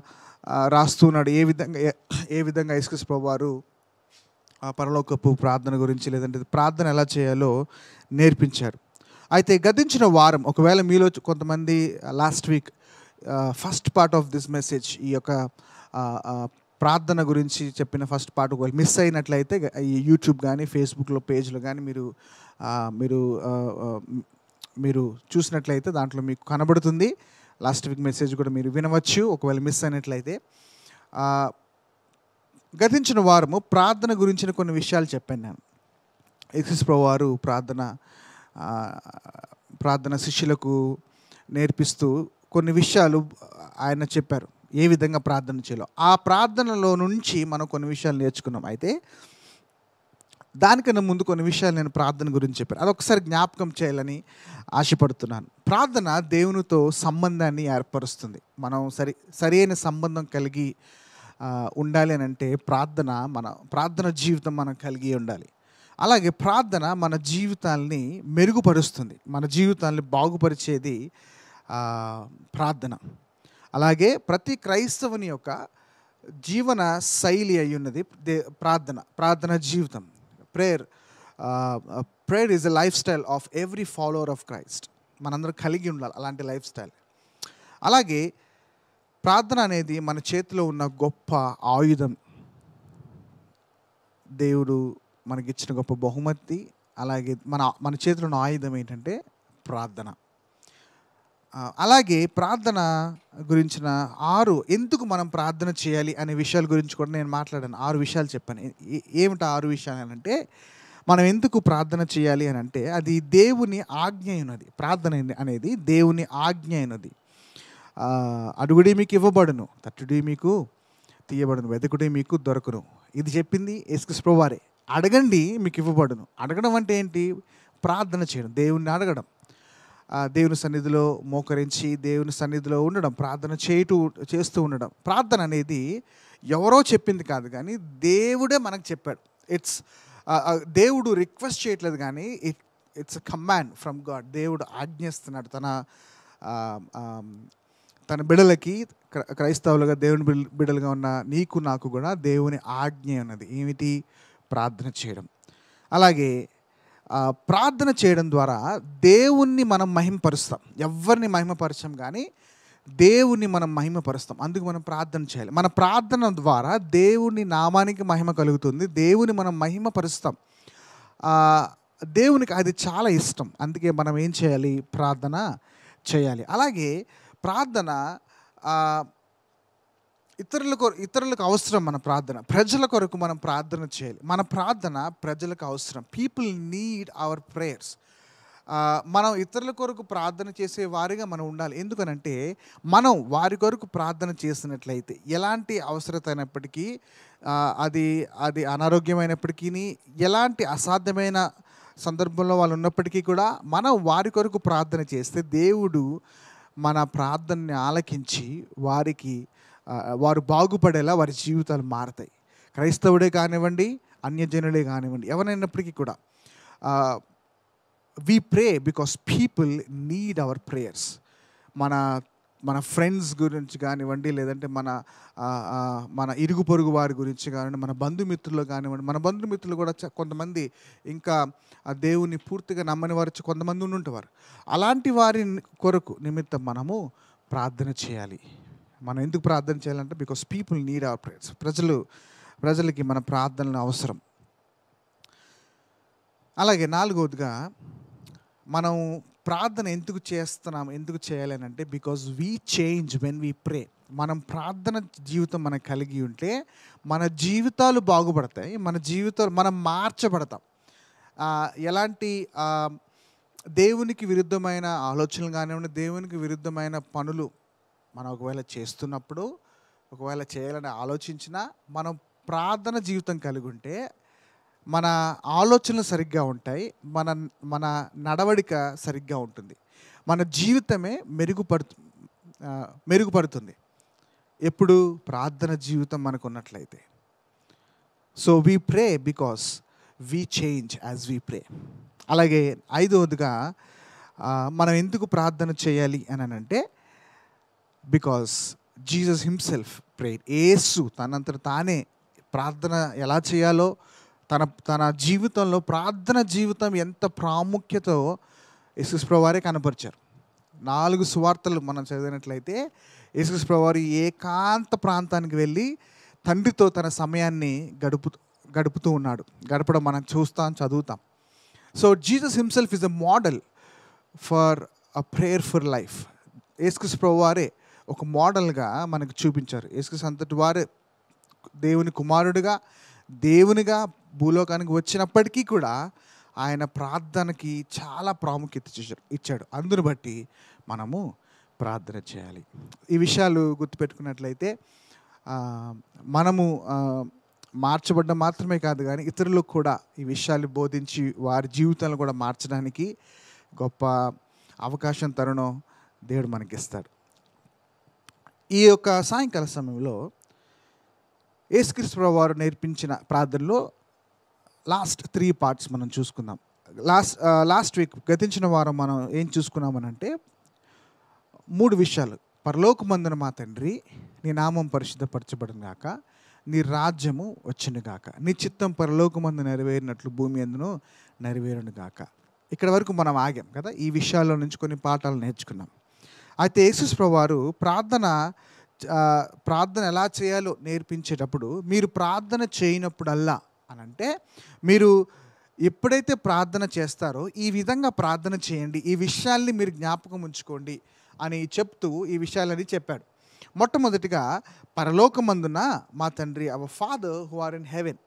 ఆ, రాస్తున్నాడు ఏ విధంగా ఏ- ఏ విధంగా యేసుక్రీస్తు ప్రభు వారు ఆ పరలోకపు ప్రార్థన గురించి లేదంటే ప్రార్థన ఎలా చేయాలో నేర్పించారు అయితే గతించిన వారం ఒకవేళ మీలో కొంతమంది last week first part of this message ఈ యొక్క ఆ, ఆ, ప్రార్థన గురించి చెప్పిన ఫస్ట్ పార్ట్ ఒకవేళ మిస్ అయినట్లయితే గ- ఈ యూట్యూబ్ కానీ ఫేస్బుక్లో పేజ్లో కానీ మీరు ఆ, మీరు ఆ, ఆ, మీరు చూసినట్లయితే దాంట్లో మీకు కనబడుతుంది లాస్ట్ వీక్ మెసేజ్ కూడా మీరు వినవచ్చు ఒకవేళ మిస్ అయినట్లయితే ఆ, గతించిన వారము ప్రార్థన గురించిన కొన్ని విషయాలు చెప్పాను నేను ఎక్సిస్ ప్రభు వారు ప్రార్థన ఆ, ప్రార్థన శిష్యులకు నేర్పిస్తూ కొన్ని విషయాలు ఆయన చెప్పారు ఏ విధంగా ప్రార్థన చేయాలో ఆ ప్రార్థనలో నుంచి మనం కొన్ని విషయాలు నేర్చుకున్నాం అయితే దానికన్నా ముందు కొన్ని విషయాలు నేను ప్రార్థన గురించి చెప్పాను అదొకసారి జ్ఞాపకం చేయాలని ఆశపడుతున్నాను ప్రార్థన దేవునితో సంబంధాన్ని ఏర్పరుస్తుంది మనం సరి సరైన సంబంధం కలిగి ఆ, ఉండాలి అని అంటే ప్రార్థన మన ప్రార్థన జీవితం మనం కలిగి ఉండాలి అలాగే ప్రార్థన మన జీవితాల్ని మెరుగుపరుస్తుంది మన జీవితాల్ని బాగుపరిచేది ఆ, ప్రార్థన అలాగే ప్రతి క్రైస్తవుని యొక్క జీవన శైలి అయి ఉన్నది దే ప్రార్థన ప్రార్థన జీవితం prayer prayer is a lifestyle of every follower of Christ మనందరం కలిగి ఉండాలి అలాంటి లైఫ్ స్టైల్ అలాగే ప్రార్థన అనేది మన చేతిలో ఉన్న గొప్ప ఆయుధం దేవుడు మనకిచ్చిన గొప్ప బహుమతి అలాగే మన మన చేతిలో ఉన్న ఆయుధం ఏంటంటే ప్రార్థన ఆ, అలాగే ప్రార్థన గురించిన ఆరు ఎందుకు మనం ప్రార్థన చేయాలి అనే విషయాల గురించి కూడా నేను మాట్లాడాను ఆరు విషయాలు చెప్పాను ఏ- ఏ- ఏమిటి ఆ ఆరు విషయాలు అని అంటే మనం ఎందుకు ప్రార్థన చేయాలి అని అంటే అది దేవుని ఆజ్ఞ అయినది ప్రార్థన అనేది దేవుని ఆజ్ఞ అయినది ఆ, అడుగుడి మీకు ఇవ్వబడును తట్టుడి మీకు తీయబడును వెతకుడి మీకు దొరకను ఇది చెప్పింది యేసుక్రీస్తు ప్రభువారే అడగండి మీకు ఇవ్వబడును అడగడం అంటే ఏంటి ప్రార్థన చేయడం దేవుణ్ణి అడగడం ఆ, దేవుని సన్నిధిలో మోకరించి దేవుని సన్నిధిలో ఉండడం ప్రార్థన చేయటూ చేస్తూ ఉండడం ప్రార్థన అనేది ఎవరో చెప్పింది కాదు కానీ దేవుడే మనకు చెప్పాడు ఇట్స్ దేవుడు రిక్వెస్ట్ చేయట్లేదు కానీ it it's a command from God దేవుడు ఆజ్ఞిస్తున్నాడు తన ఆ, ఆ, తన బిడలకి క్ర- క్రైస్తవులుగా దేవుని బిడ్- బిడలుగా ఉన్న నీకు నాకు కూడా దేవుని ఆజ్ఞ ఉన్నది ఏమిటి ప్రార్థన చేయడం అలాగే ఆ, ప్రార్థన చేయడం ద్వారా దేవుణ్ణి మనం మహిమపరుస్తాం ఎవరిని మహిమపరచం కానీ దేవుణ్ణి మనం మహిమపరుస్తాం అందుకు మనం ప్రార్థన చేయాలి మన ప్రార్థన ద్వారా దేవుని నామానికి మహిమ కలుగుతుంది దేవుని మనం మహిమపరుస్తాం ఆ, దేవునికి అది చాలా ఇష్టం అందుకే మనం ఏం చేయాలి ప్రార్థన చేయాలి అలాగే ప్రార్థన ఆ, ఇతరుల కొర ఇతరులకు అవసరం మన ప్రార్థన ప్రజల కొరకు మనం ప్రార్థన చేయాలి మన ప్రార్థన ప్రజలకు అవసరం పీపుల్ నీడ్ అవర్ ప్రేయర్స్ మనం ఇతరుల కొరకు ప్రార్థన చేసే వారిగా మనం ఉండాలి ఎందుకనంటే మనం వారి కొరకు ప్రార్థన చేసినట్లయితే ఎలాంటి అవసరత అయినప్పటికీ ఆ, అది అది అనారోగ్యమైనప్పటికీ ఎలాంటి అసాధ్యమైన సందర్భంలో వాళ్ళు ఉన్నప్పటికీ కూడా మనం వారి కొరకు ప్రార్థన చేస్తే దేవుడు మన ప్రార్థనని ఆలకించి వారికి ఆ, వారు బాగుపడేలా వారి జీవితాలు మారతాయి క్రైస్తవుడే కానివ్వండి అన్యజనులే కానివ్వండి ఎవరైనప్పటికీ కూడా we pray because people need our prayers మన మన ఫ్రెండ్స్ గురించి కానివ్వండి లేదంటే మన ఆ, ఆ, మన ఇరుగు పొరుగు వారి గురించి కానివ్వండి మన బంధుమిత్రులు కానివ్వండి మన బంధుమిత్రులు కూడా చ- కొంతమంది ఇంకా ఆ దేవుని పూర్తిగా నమ్మని వారు చ- కొంతమంది ఉండుంటారు అలాంటి వారి కొరకు నిమిత్తం మనము ప్రార్థన చేయాలి మనం ఎందుకు ప్రార్థన చేయాలంటే because people need our prayers ప్రజలు ప్రజలకి మన ప్రార్థనలు అవసరం అలాగే నాలుగవదిగా మనం ప్రార్థన ఎందుకు చేస్తున్నాం ఎందుకు చేయాలి అని అంటే because we change when we pray మనం ప్రార్థన జీవితం మనం కలిగి ఉంటే మన జీవితాలు బాగుపడతాయి మన జీవితాలు మనం మార్చబడతాం ఆ, ఎలాంటి ఆ, దేవునికి విరుద్ధమైన ఆలోచనలు కానివ్వండి దేవునికి విరుద్ధమైన పనులు మనం ఒకవేళ చేస్తున్నప్పుడు ఒకవేళ చేయాలని ఆలోచించినా మనం ప్రార్థన జీవితం కలిగి ఉంటే మన ఆలోచనలు సరిగ్గా ఉంటాయి మన మన నడవడిక సరిగ్గా ఉంటుంది మన జీవితమే మెరుగుపడుతు ఆ, మెరుగుపడుతుంది ఎప్పుడు ప్రార్థన జీవితం మనకు ఉన్నట్లయితే so we pray because we change as we pray అలాగే ఐదవదిగా ఆ, మనం ఎందుకు ప్రార్థన చేయాలి అని అంటే బికాస్ జీసస్ హిమ్సెల్ఫ్ ప్రేయర్ ఏసు తనంతట తానే ప్రార్థన ఎలా చేయాలో తన తన జీవితంలో ప్రార్థన జీవితం ఎంత ప్రాముఖ్యతో యేసుస్ వారే కనపరిచారు నాలుగు సువార్తలు మనం చదివినట్లయితే యేసుస్ వారు ఏకాంత ప్రాంతానికి వెళ్ళి తండ్రితో తన సమయాన్ని గడుపు గడుపుతూ ఉన్నాడు గడపడం మనం చూస్తాం చదువుతాం so Jesus himself is a model for a prayer for life యేసుక్రీస్ ప్రభు వారే ఒక మోడల్గా మనకు చూపించారు యేసుక్రీస్ అంతటి వారే దేవుని కుమారుడిగా దేవునిగా భూలోకానికి వచ్చినప్పటికీ కూడా ఆయన ప్రార్థనకి చాలా ప్రాముఖ్యత ఇచ్చాడు ఇచ్చాడు అందును బట్టి మనము ప్రార్థన చేయాలి ఈ విషయాలు గుర్తుపెట్టుకున్నట్లయితే ఆ, మనము ఆ, మార్చబడ్డం మాత్రమే కాదు కానీ ఇతరులకు కూడా ఈ విషయాలు బోధించి వారి జీవితాలను కూడా మార్చడానికి గొప్ప అవకాశం తరుణం దేవుడు మనకిస్తాడు ఈ యొక్క సాయంకాల సమయంలో యేసుక్రీస్తు వారు నేర్పించిన ప్రార్థనలో లాస్ట్ త్రీ పార్ట్స్ మనం చూసుకుందాం లాస్ట్ లాస్ట్ వీక్ గతించిన వారం మనం ఏం చూసుకున్నామనంటే మూడు విషయాలు పరలోకమందున మా తండ్రి నీ నామం పరిశుద్ధపరచబడిన గాక నీ రాజ్యము వచ్చును గాక నీ చిత్తం పరలోకమందు నెరవేరినట్లు భూమి అందును నెరవేరును గాక ఇక్కడ వరకు మనం ఆగాం కదా ఈ విషయాల్లో నుంచి కొన్ని పాఠాలు నేర్చుకున్నాం అయితే యేసుస్ వారు ప్రార్థన ఆ, ప్రార్థన ఎలా చేయాలో నేర్పించేటప్పుడు మీరు ప్రార్థన చేయనప్పుడల్లా అని అంటే మీరు ఎప్పుడైతే ప్రార్థన చేస్తారో ఈ విధంగా ప్రార్థన చేయండి ఈ విషయాల్ని మీరు జ్ఞాపకం ఉంచుకోండి అని చెప్తూ ఈ విషయాలని చెప్పాడు మొట్టమొదటిగా పరలోకమందున మా తండ్రి our father who are in heaven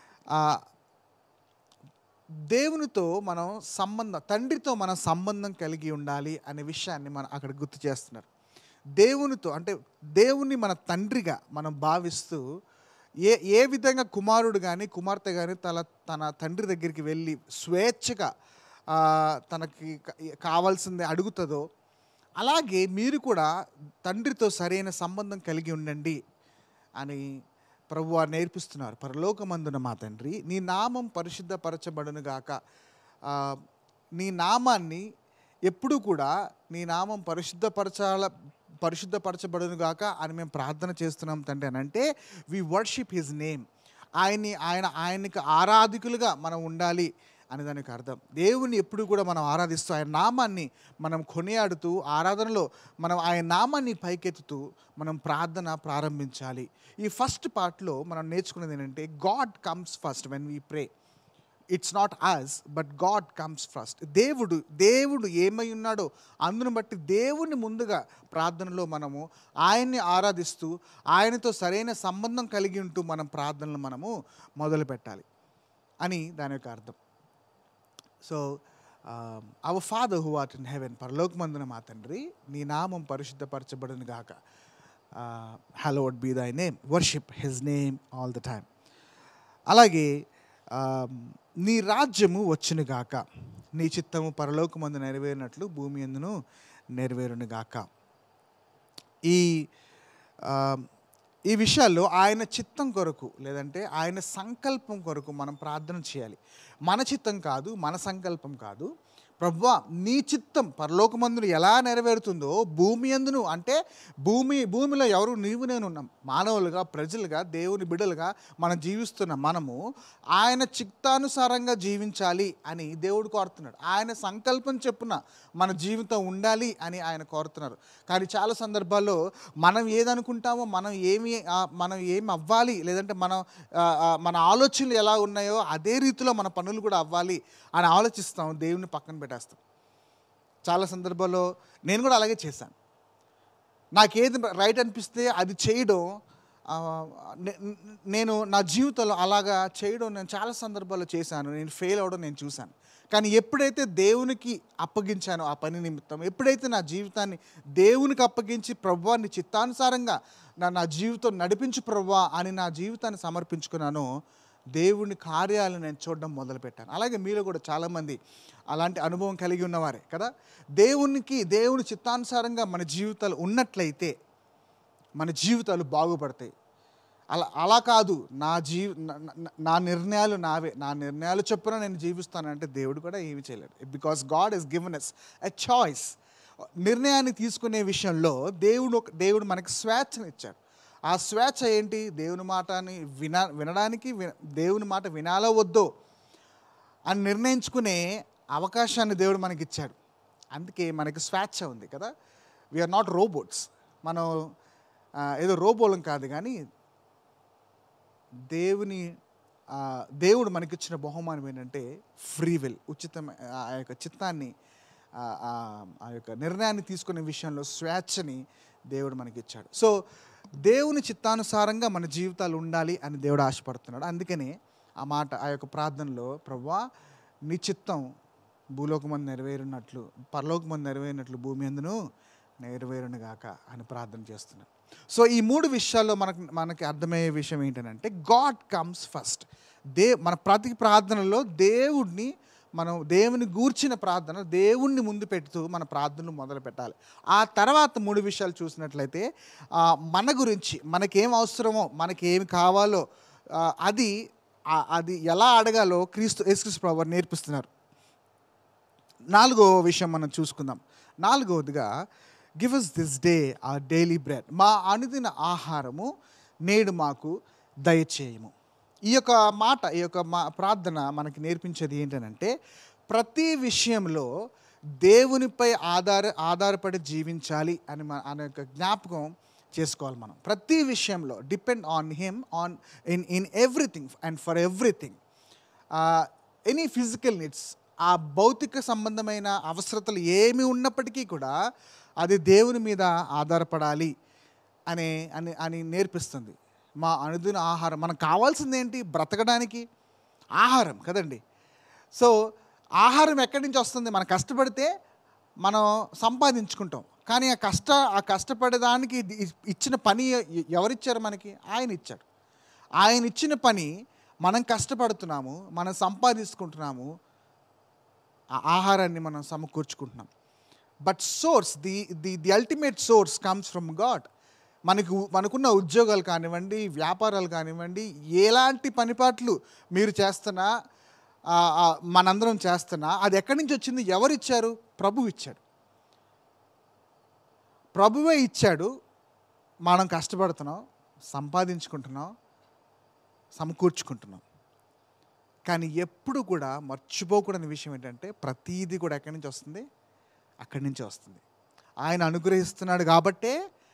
దేవునితో మనం సంబంధం తండ్రితో మనం సంబంధం కలిగి ఉండాలి అనే విషయాన్ని మనం అక్కడ గుర్తు చేస్తున్నారు దేవునితో అంటే దేవుని మన తండ్రిగా మనం భావిస్తూ ఏ ఏ విధంగా కుమారుడు కానీ కుమార్తె కానీ తన తన తండ్రి దగ్గరికి వెళ్ళి స్వేచ్ఛగా ఆ, తనకి క- కావాల్సింది అడుగుతుందో అలాగే మీరు కూడా తండ్రితో సరైన సంబంధం కలిగి ఉండండి అని ప్రభు వారు నేర్పిస్తున్నారు పరలోకమందున మా తండ్రి నీ నామం పరిశుద్ధపరచబడును గాక ఆ, నీ నామాన్ని ఎప్పుడు కూడా నీ నామం పరిశుద్ధపరచాల పరిశుద్ధపరచబడును గాక అని మేము ప్రార్థన చేస్తున్నాం తండ్రి అని అంటే వి వర్షిప్ హిజ్ నేమ్ ఆయన్ని ఆయన ఆయనకి ఆరాధికులుగా మనం ఉండాలి అని దానికి అర్థం దేవుని ఎప్పుడు కూడా మనం ఆరాధిస్తూ ఆయన నామాన్ని మనం కొనియాడుతూ ఆరాధనలో మనం ఆయన నామాన్ని పైకెత్తుతూ మనం ప్రార్థన ప్రారంభించాలి ఈ ఫస్ట్ పార్ట్లో మనం నేర్చుకున్నది ఏంటంటే God comes first when we pray it's not us but God comes first దేవుడు దేవుడు ఏమై ఉన్నాడో అందును బట్టి దేవుని ముందుగా ప్రార్థనలో మనము ఆయన్ని ఆరాధిస్తూ ఆయనతో సరైన సంబంధం కలిగి ఉంటూ మనం ప్రార్థనలు మనము మొదలు పెట్టాలి అని దాని యొక్క అర్థం so our father who art in heaven పరలోకమందున మా తండ్రి నీ నామం పరిశుద్ధపరచబడును గాక hallowed be thy name worship his name all the time అలాగే ఆ, నీ రాజ్యము వచ్చును గాక నీ చిత్తము పరలోకమందు నెరవేరినట్లు భూమి ఎందును నెరవేరును గాక ఈ ఆ, ఈ విషయాల్లో ఆయన చిత్తం కొరకు లేదంటే ఆయన సంకల్పం కొరకు మనం ప్రార్థన చేయాలి మన చిత్తం కాదు మన సంకల్పం కాదు ప్రభువా నీ చిత్తం పరలోకమందును ఎలా నెరవేరుతుందో భూమి అందును అంటే భూమి భూమిలో ఎవరు నీవు నేను ఉన్నాం మానవులుగా ప్రజలుగా దేవుని బిడ్డలుగా మనం జీవిస్తున్న మనము ఆయన చిత్తానుసారంగా జీవించాలి అని దేవుడు కోరుతున్నాడు ఆయన సంకల్పం చెప్పున మన జీవితం ఉండాలి అని ఆయన కోరుతున్నారు కానీ చాలా సందర్భాల్లో మనం ఏదనుకుంటామో మనం ఏమి ఆ, మనం ఏమి అవ్వాలి లేదంటే మనం ఆ, ఆ, మన ఆలోచనలు ఎలా ఉన్నాయో అదే రీతిలో మన పనులు కూడా అవ్వాలి అని ఆలోచిస్తాం దేవుని పక్కన పెట్టేస్తాం చాలా సందర్భాల్లో నేను కూడా అలాగే చేశాను నాకేది రైట్ అనిపిస్తే అది చేయడం ఆ, నే- నేను నా జీవితంలో అలాగా చేయడం నేను చాలా సందర్భాల్లో చేశాను నేను ఫెయిల్ అవ్వడం నేను చూశాను కానీ ఎప్పుడైతే దేవునికి అప్పగించానో ఆ పని నిమిత్తం ఎప్పుడైతే నా జీవితాన్ని దేవునికి అప్పగించి ప్రభువా నీ చిత్తానుసారంగా నా నా జీవితం నడిపించు ప్రభువా అని నా జీవితాన్ని సమర్పించుకున్నానో దేవుని కార్యాలను నేను చూడడం మొదలుపెట్టాను అలాగే మీలో కూడా చాలామంది అలాంటి అనుభవం కలిగి ఉన్నవారే కదా దేవునికి దేవుని చిత్తానుసారంగా మన జీవితాలు ఉన్నట్లయితే మన జీవితాలు బాగుపడతాయి అలా అలా కాదు నా జీ నా- నా- నా నిర్ణయాలు నావే నా నిర్ణయాలు చొప్పున నేను జీవిస్తానంటే దేవుడు కూడా ఏమి చేయలేడు because God is given us a choice నిర్ణయాన్ని తీసుకునే విషయంలో దేవుడు ఒక దేవుడు మనకి స్వేచ్ఛను ఇచ్చాడు ఆ స్వేచ్ఛ ఏంటి దేవుని మాటని విన వినడానికి వి- దేవుని మాట వినాలో వద్దో అని నిర్ణయించుకునే అవకాశాన్ని దేవుడు మనకి ఇచ్చాడు అందుకే మనకి స్వేచ్ఛ ఉంది కదా వీఆర్ నాట్ రోబోట్స్ మనం ఆ, ఏదో రోబోలం కాదు కానీ దేవుని ఆ, దేవుడు మనకిచ్చిన బహుమానం ఏంటంటే ఫ్రీ విల్ ఉచితమైన ఆ యొక్క చిత్తాన్ని ఆ, ఆ, ఆ యొక్క నిర్ణయాన్ని తీసుకునే విషయంలో స్వేచ్ఛని దేవుడు మనకి ఇచ్చాడు సో దేవుని చిత్తానుసారంగా మన జీవితాలు ఉండాలి అని దేవుడు ఆశపడుతున్నాడు అందుకనే ఆ మాట ఆ యొక్క ప్రార్థనలో ప్రభా నీ చిత్తం భూలోకమంది నెరవేరినట్లు పరలోకమంది నెరవేరినట్లు భూమి అందును నెరవేరును గాక అని ప్రార్థన చేస్తున్నాను సో ఈ మూడు విషయాల్లో మనకు మనకి అర్థమయ్యే విషయం ఏంటంటే గాడ్ కమ్స్ ఫస్ట్ దే మన ప్రతి ప్రార్థనలో దేవుడిని మనం దేవుని గూర్చిన ప్రార్థన దేవుణ్ణి ముందు పెడుతూ మన ప్రార్థనలు మొదలు పెట్టాలి ఆ తర్వాత మూడు విషయాలు చూసినట్లయితే ఆ, మన గురించి మనకేం అవసరమో మనకేమి కావాలో ఆ, అది ఆ- అది ఎలా అడగాలో క్రీస్తు యేసుక్రీస్తు ప్రభు వారు నేర్పిస్తున్నారు నాలుగో విషయం మనం చూసుకుందాం నాలుగవదిగా give us this day a daily bread మా అనుదిన ఆహారము నేడు మాకు దయచేయము ఈ యొక్క మాట ఈ యొక్క మా ప్రార్థన మనకి నేర్పించేది ఏంటంటే ప్రతి విషయంలో దేవునిపై ఆధార ఆధారపడి జీవించాలి అని మన అనే యొక్క జ్ఞాపకం చేసుకోవాలి మనం ప్రతి విషయంలో depend on him on in in everything and for everything any physical needs ఆ భౌతిక సంబంధమైన అవసరతలు ఏమి ఉన్నప్పటికీ కూడా అది దేవుని మీద ఆధారపడాలి అనే అని అని నేర్పిస్తుంది మా అనుదిన ఆహారం మనకు కావాల్సింది ఏంటి బ్రతకడానికి ఆహారం కదండి సో ఆహారం ఎక్కడి నుంచి వస్తుంది మనం కష్టపడితే మనం సంపాదించుకుంటాం కానీ ఆ కష్ట ఆ కష్టపడేదానికి ఇది ఇచ్చిన పని ఎ- ఎవరిచ్చారు మనకి ఆయన ఇచ్చాడు ఆయన ఇచ్చిన పని మనం కష్టపడుతున్నాము మనం సంపాదించుకుంటున్నాము ఆ ఆహారాన్ని మనం సమకూర్చుకుంటున్నాం but source the the the ultimate source comes from God మనకు మనకున్న ఉద్యోగాలు కానివ్వండి వ్యాపారాలు కానివ్వండి ఎలాంటి పనిపాట్లు మీరు చేస్తున్నా ఆ, ఆ, మనందరం చేస్తున్నా అది ఎక్కడి నుంచి వచ్చింది ఎవరు ఇచ్చారు ప్రభు ఇచ్చాడు ప్రభువే ఇచ్చాడు మనం కష్టపడుతున్నాం సంపాదించుకుంటున్నాం సమకూర్చుకుంటున్నాం కానీ ఎప్పుడు కూడా మర్చిపోకూడని విషయం ఏంటంటే ప్రతీది కూడా ఎక్కడి నుంచి వస్తుంది అక్కడి నుంచే వస్తుంది ఆయన అనుగ్రహిస్తున్నాడు కాబట్టే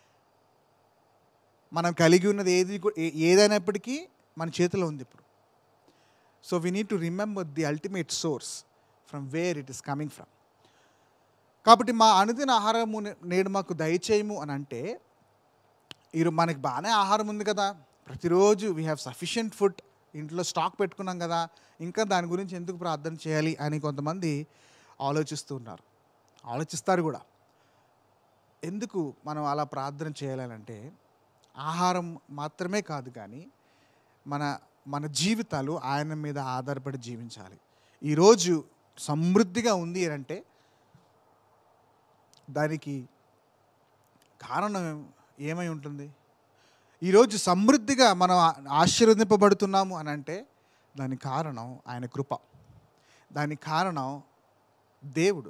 మనం కలిగి ఉన్నది ఏది కూ- ఏ- ఏదైనప్పటికీ మన చేతిలో ఉంది ఇప్పుడు so we need to remember the ultimate source from where it is coming from కాబట్టి మా అనుదిన ఆహారము నే- నేడు మాకు దయచేయము అని అంటే ఈరో మనకి బాగానే ఆహారం ఉంది కదా ప్రతిరోజు వీ హ్యావ్ సఫిషియంట్ ఫుడ్ ఇంట్లో స్టాక్ పెట్టుకున్నాం కదా ఇంకా దాని గురించి ఎందుకు ప్రార్థన చేయాలి అని కొంతమంది ఆలోచిస్తూ ఉన్నారు ఆలోచిస్తారు కూడా ఎందుకు మనం అలా ప్రార్థన చేయాలంటే ఆహారం మాత్రమే కాదు కానీ మన మన జీవితాలు ఆయన మీద ఆధారపడి జీవించాలి ఈరోజు సమృద్ధిగా ఉంది అని అంటే దానికి కారణం ఏమై ఉంటుంది ఈరోజు సమృద్ధిగా మనం ఆ- ఆశీర్వదింపబడుతున్నాము అని అంటే దానికి కారణం ఆయన కృప దానికి కారణం దేవుడు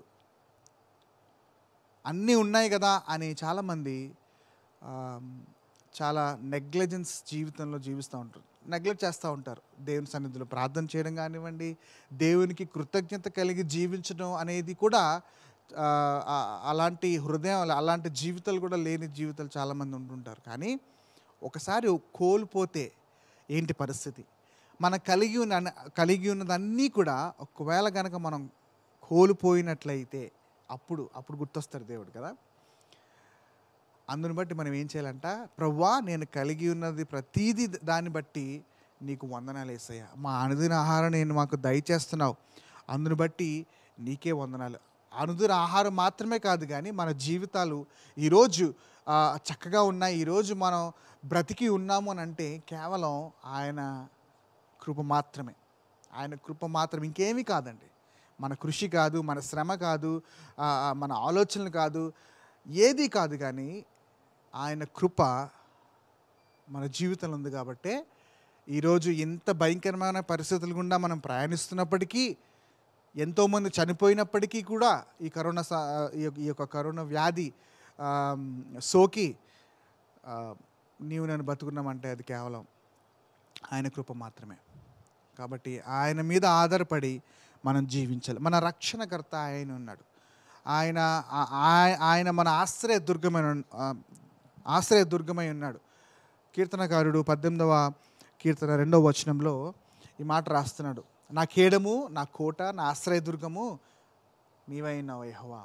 అన్నీ ఉన్నాయి కదా అని చాలామంది ఆమ్, చాలా నెగ్లెజెన్స్ జీవితంలో జీవిస్తూ ఉంటారు నెగ్లెక్ట్ చేస్తూ ఉంటారు దేవుని సన్నిధిలో ప్రార్థన చేయడం కానివ్వండి దేవునికి కృతజ్ఞత కలిగి జీవించడం అనేది కూడా ఆ, ఆ, అలాంటి హృదయం అలాంటి జీవితాలు కూడా లేని జీవితాలు చాలామంది ఉంటుంటారు కానీ ఒకసారి కోల్పోతే ఏంటి పరిస్థితి మనం కలిగి ఉన్న కలిగి ఉన్నదన్నీ కూడా ఒకవేళ కనుక మనం కోల్పోయినట్లయితే అప్పుడు అప్పుడు గుర్తొస్తారు దేవుడు కదా అందుని బట్టి మనం ఏం చేయాలంట ప్రవ్వా నేను కలిగి ఉన్నది ప్రతీది దాన్ని బట్టి నీకు వందనాలు వేసాయా మా అనుదిన ఆహారం నేను మాకు దయచేస్తున్నావు అందుని బట్టి నీకే వందనాలు అనుదిన ఆహారం మాత్రమే కాదు కానీ మన జీవితాలు ఈరోజు ఆ, చక్కగా ఉన్నాయి ఈరోజు మనం బ్రతికి ఉన్నాము అని అంటే కేవలం ఆయన కృప మాత్రమే ఆయన కృప మాత్రం ఇంకేమీ కాదండి మన కృషి కాదు మన శ్రమ కాదు ఆ, ఆ, మన ఆలోచనలు కాదు ఏది కాదు కానీ ఆయన కృప మన జీవితంలో ఉంది కాబట్టే ఈరోజు ఎంత భయంకరమైన పరిస్థితుల గుండా మనం ప్రయాణిస్తున్నప్పటికీ ఎంతోమంది చనిపోయినప్పటికీ కూడా ఈ కరోనా స- ఈ యొక్క- ఈ యొక్క కరోనా వ్యాధి ఆ, సోకి ఆ, నీవు నేను బతుకున్నామంటే అది కేవలం ఆయన కృప మాత్రమే కాబట్టి ఆయన మీద ఆధారపడి మనం జీవించాలి మన రక్షణకర్త ఆయన ఉన్నాడు ఆయన ఆ- ఆ- ఆయన మన ఆశ్రయ దుర్గమైన ఆశ్రయ దుర్గమై ఉన్నాడు కీర్తనకారుడు పద్దెనిమిదవ కీర్తన రెండవ వచనంలో ఈ మాట రాస్తున్నాడు నా కేడము నా కోట నా ఆశ్రయ దుర్గము నీవైన యెహోవా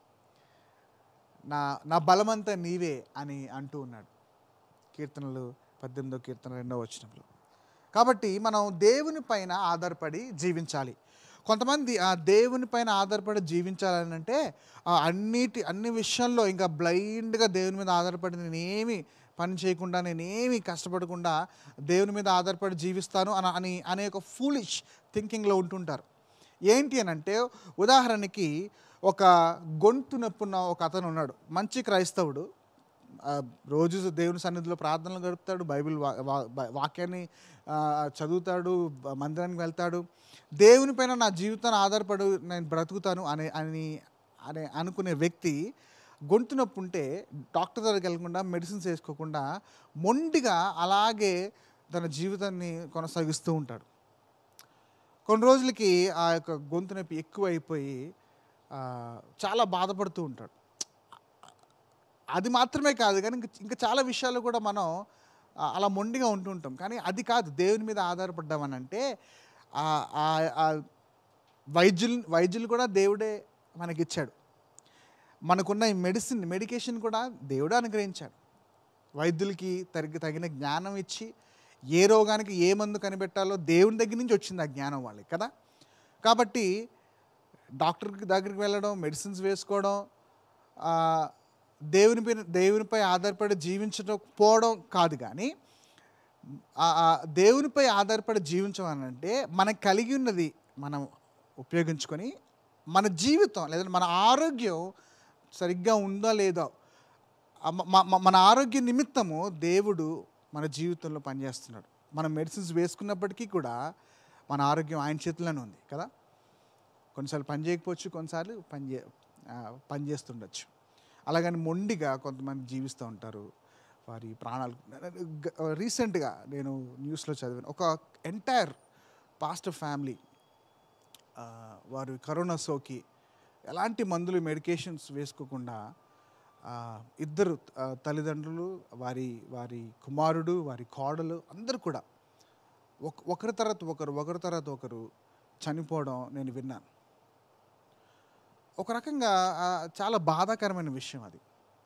నా నా బలమంతా నీవే అని అంటూ ఉన్నాడు కీర్తనలు పద్దెనిమిదో కీర్తన రెండవ వచనంలో కాబట్టి మనం దేవుని పైన ఆధారపడి జీవించాలి కొంతమంది ఆ దేవుని పైన ఆధారపడి జీవించాలని అంటే ఆ అన్నిటి అన్ని విషయాల్లో ఇంకా బ్లైండ్గా దేవుని మీద ఆధారపడి నేనేమి పని చేయకుండా నేనేమి కష్టపడకుండా దేవుని మీద ఆధారపడి జీవిస్తాను అని అని అనే ఒక ఫూలిష్ థింకింగ్లో ఉంటుంటారు ఏంటి అని అంటే ఉదాహరణకి ఒక గొంతు నొప్పున్న ఒక అతను ఉన్నాడు మంచి క్రైస్తవుడు ఆ, రోజు దేవుని సన్నిధిలో ప్రార్థనలు గడుపుతాడు బైబిల్ వా- వా- బై- వాక్యాన్ని ఆ, చదువుతాడు బ- మందిరానికి వెళ్తాడు దేవుని పైన నా జీవితాన్ని ఆధారపడి నేను బ్రతుకుతాను అనే అని అనే అనుకునే వ్యక్తి గొంతు నొప్పి ఉంటే డాక్టర్ దగ్గరికి వెళ్ళకుండా మెడిసిన్స్ వేసుకోకుండా మొండిగా అలాగే తన జీవితాన్ని కొనసాగిస్తూ ఉంటాడు కొన్ని రోజులకి ఆ యొక్క గొంతు నొప్పి ఎక్కువ అయిపోయి ఆ, చాలా బాధపడుతూ ఉంటాడు అది మాత్రమే కాదు కానీ ఇంక ఇంకా చాలా విషయాలు కూడా మనం ఆ, అలా మొండిగా ఉంటూ ఉంటాం కానీ అది కాదు దేవుని మీద ఆధారపడ్డామని అంటే ఆ- ఆ- ఆ వైద్యులు వైద్యులు కూడా దేవుడే మనకిచ్చాడు మనకున్న ఈ మెడిసిన్ మెడికేషన్ కూడా దేవుడే అనుగ్రహించాడు వైద్యులకి తగిన తగిన జ్ఞానం ఇచ్చి ఏ రోగానికి ఏ మందు కనిపెట్టాలో దేవుని దగ్గర నుంచి వచ్చింది ఆ జ్ఞానం వాళ్ళకి కదా కాబట్టి డాక్టర్ దగ్గరికి వెళ్ళడం మెడిసిన్స్ వేసుకోవడం ఆ, దేవునిపై దేవునిపై ఆధారపడి జీవించడం పోవడం కాదు కానీ ఆ- ఆ దేవునిపై ఆధారపడి జీవించడం అంటే మనకు కలిగి ఉన్నది మనం ఉపయోగించుకొని మన జీవితం లేదంటే మన ఆరోగ్యం సరిగ్గా ఉందో లేదో ఆ మ- మ- మ- మన ఆరోగ్య నిమిత్తము దేవుడు మన జీవితంలో పనిచేస్తున్నాడు మనం మెడిసిన్స్ వేసుకున్నప్పటికీ కూడా మన ఆరోగ్యం ఆయన చేతిలోనే ఉంది కదా కొన్నిసార్లు పని చేయకపోవచ్చు కొన్నిసార్లు పని చే ఆ, పని చేస్తుండొచ్చు అలాగని మొండిగా కొంతమంది జీవిస్తూ ఉంటారు వారి ప్రాణాలు రీసెంట్గా నేను న్యూస్లో చదివాను ఒక ఎంటైర్ పాస్ట్ ఫ్యామిలీ వారు కరోనా సోకి ఎలాంటి మందులు మెడికేషన్స్ వేసుకోకుండా ఆ, ఇద్దరు ఆ, తల్లిదండ్రులు వారి వారి కుమారుడు వారి కోడలు అందరూ కూడా ఒక ఒకరి తర్వాత ఒకరు ఒకరి తర్వాత ఒకరు చనిపోవడం నేను విన్నాను ఒక రకంగా ఆ, చాలా బాధాకరమైన విషయం అది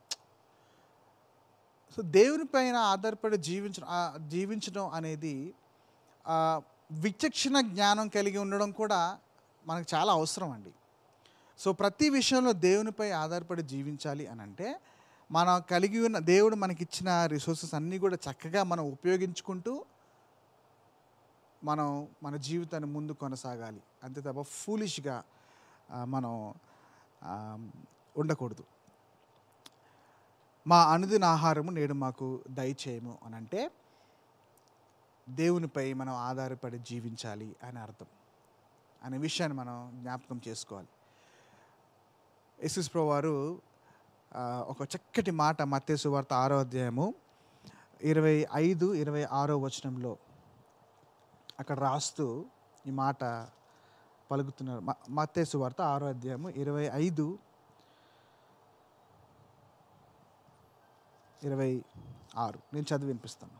సో దేవుని పైన ఆధారపడి జీవించడం ఆ, జీవించడం అనేది ఆ, విచక్షణ జ్ఞానం కలిగి ఉండడం కూడా మనకు చాలా అవసరం అండి సో ప్రతి విషయంలో దేవునిపై ఆధారపడి జీవించాలి అని అంటే మనం కలిగి ఉన్న దేవుడు మనకిచ్చిన రిసోర్సెస్ అన్నీ కూడా చక్కగా మనం ఉపయోగించుకుంటూ మనం మన జీవితాన్ని ముందు కొనసాగాలి అంతే తప్ప ఫూలిష్గా మనం ఆ, ఉండకూడదు మా అనుదిన ఆహారము నేడు మాకు దయచేయము అని అంటే దేవునిపై మనం ఆధారపడి జీవించాలి అని అర్థం అనే విషయాన్ని మనం జ్ఞాపకం చేసుకోవాలి యశుస్ ప్రభు వారు ఆ, ఒక చక్కటి మాట మత్తేసు వార్త ఆరో అధ్యాయము ఇరవై ఐదు ఇరవై ఆరో వచనంలో అక్కడ రాస్తూ ఈ మాట పలుకుతున్నారు మ- మత్తేసు వార్త ఆరో అధ్యాయము ఇరవై ఐదు ఇరవై ఆరు నేను చదివి వినిపిస్తాను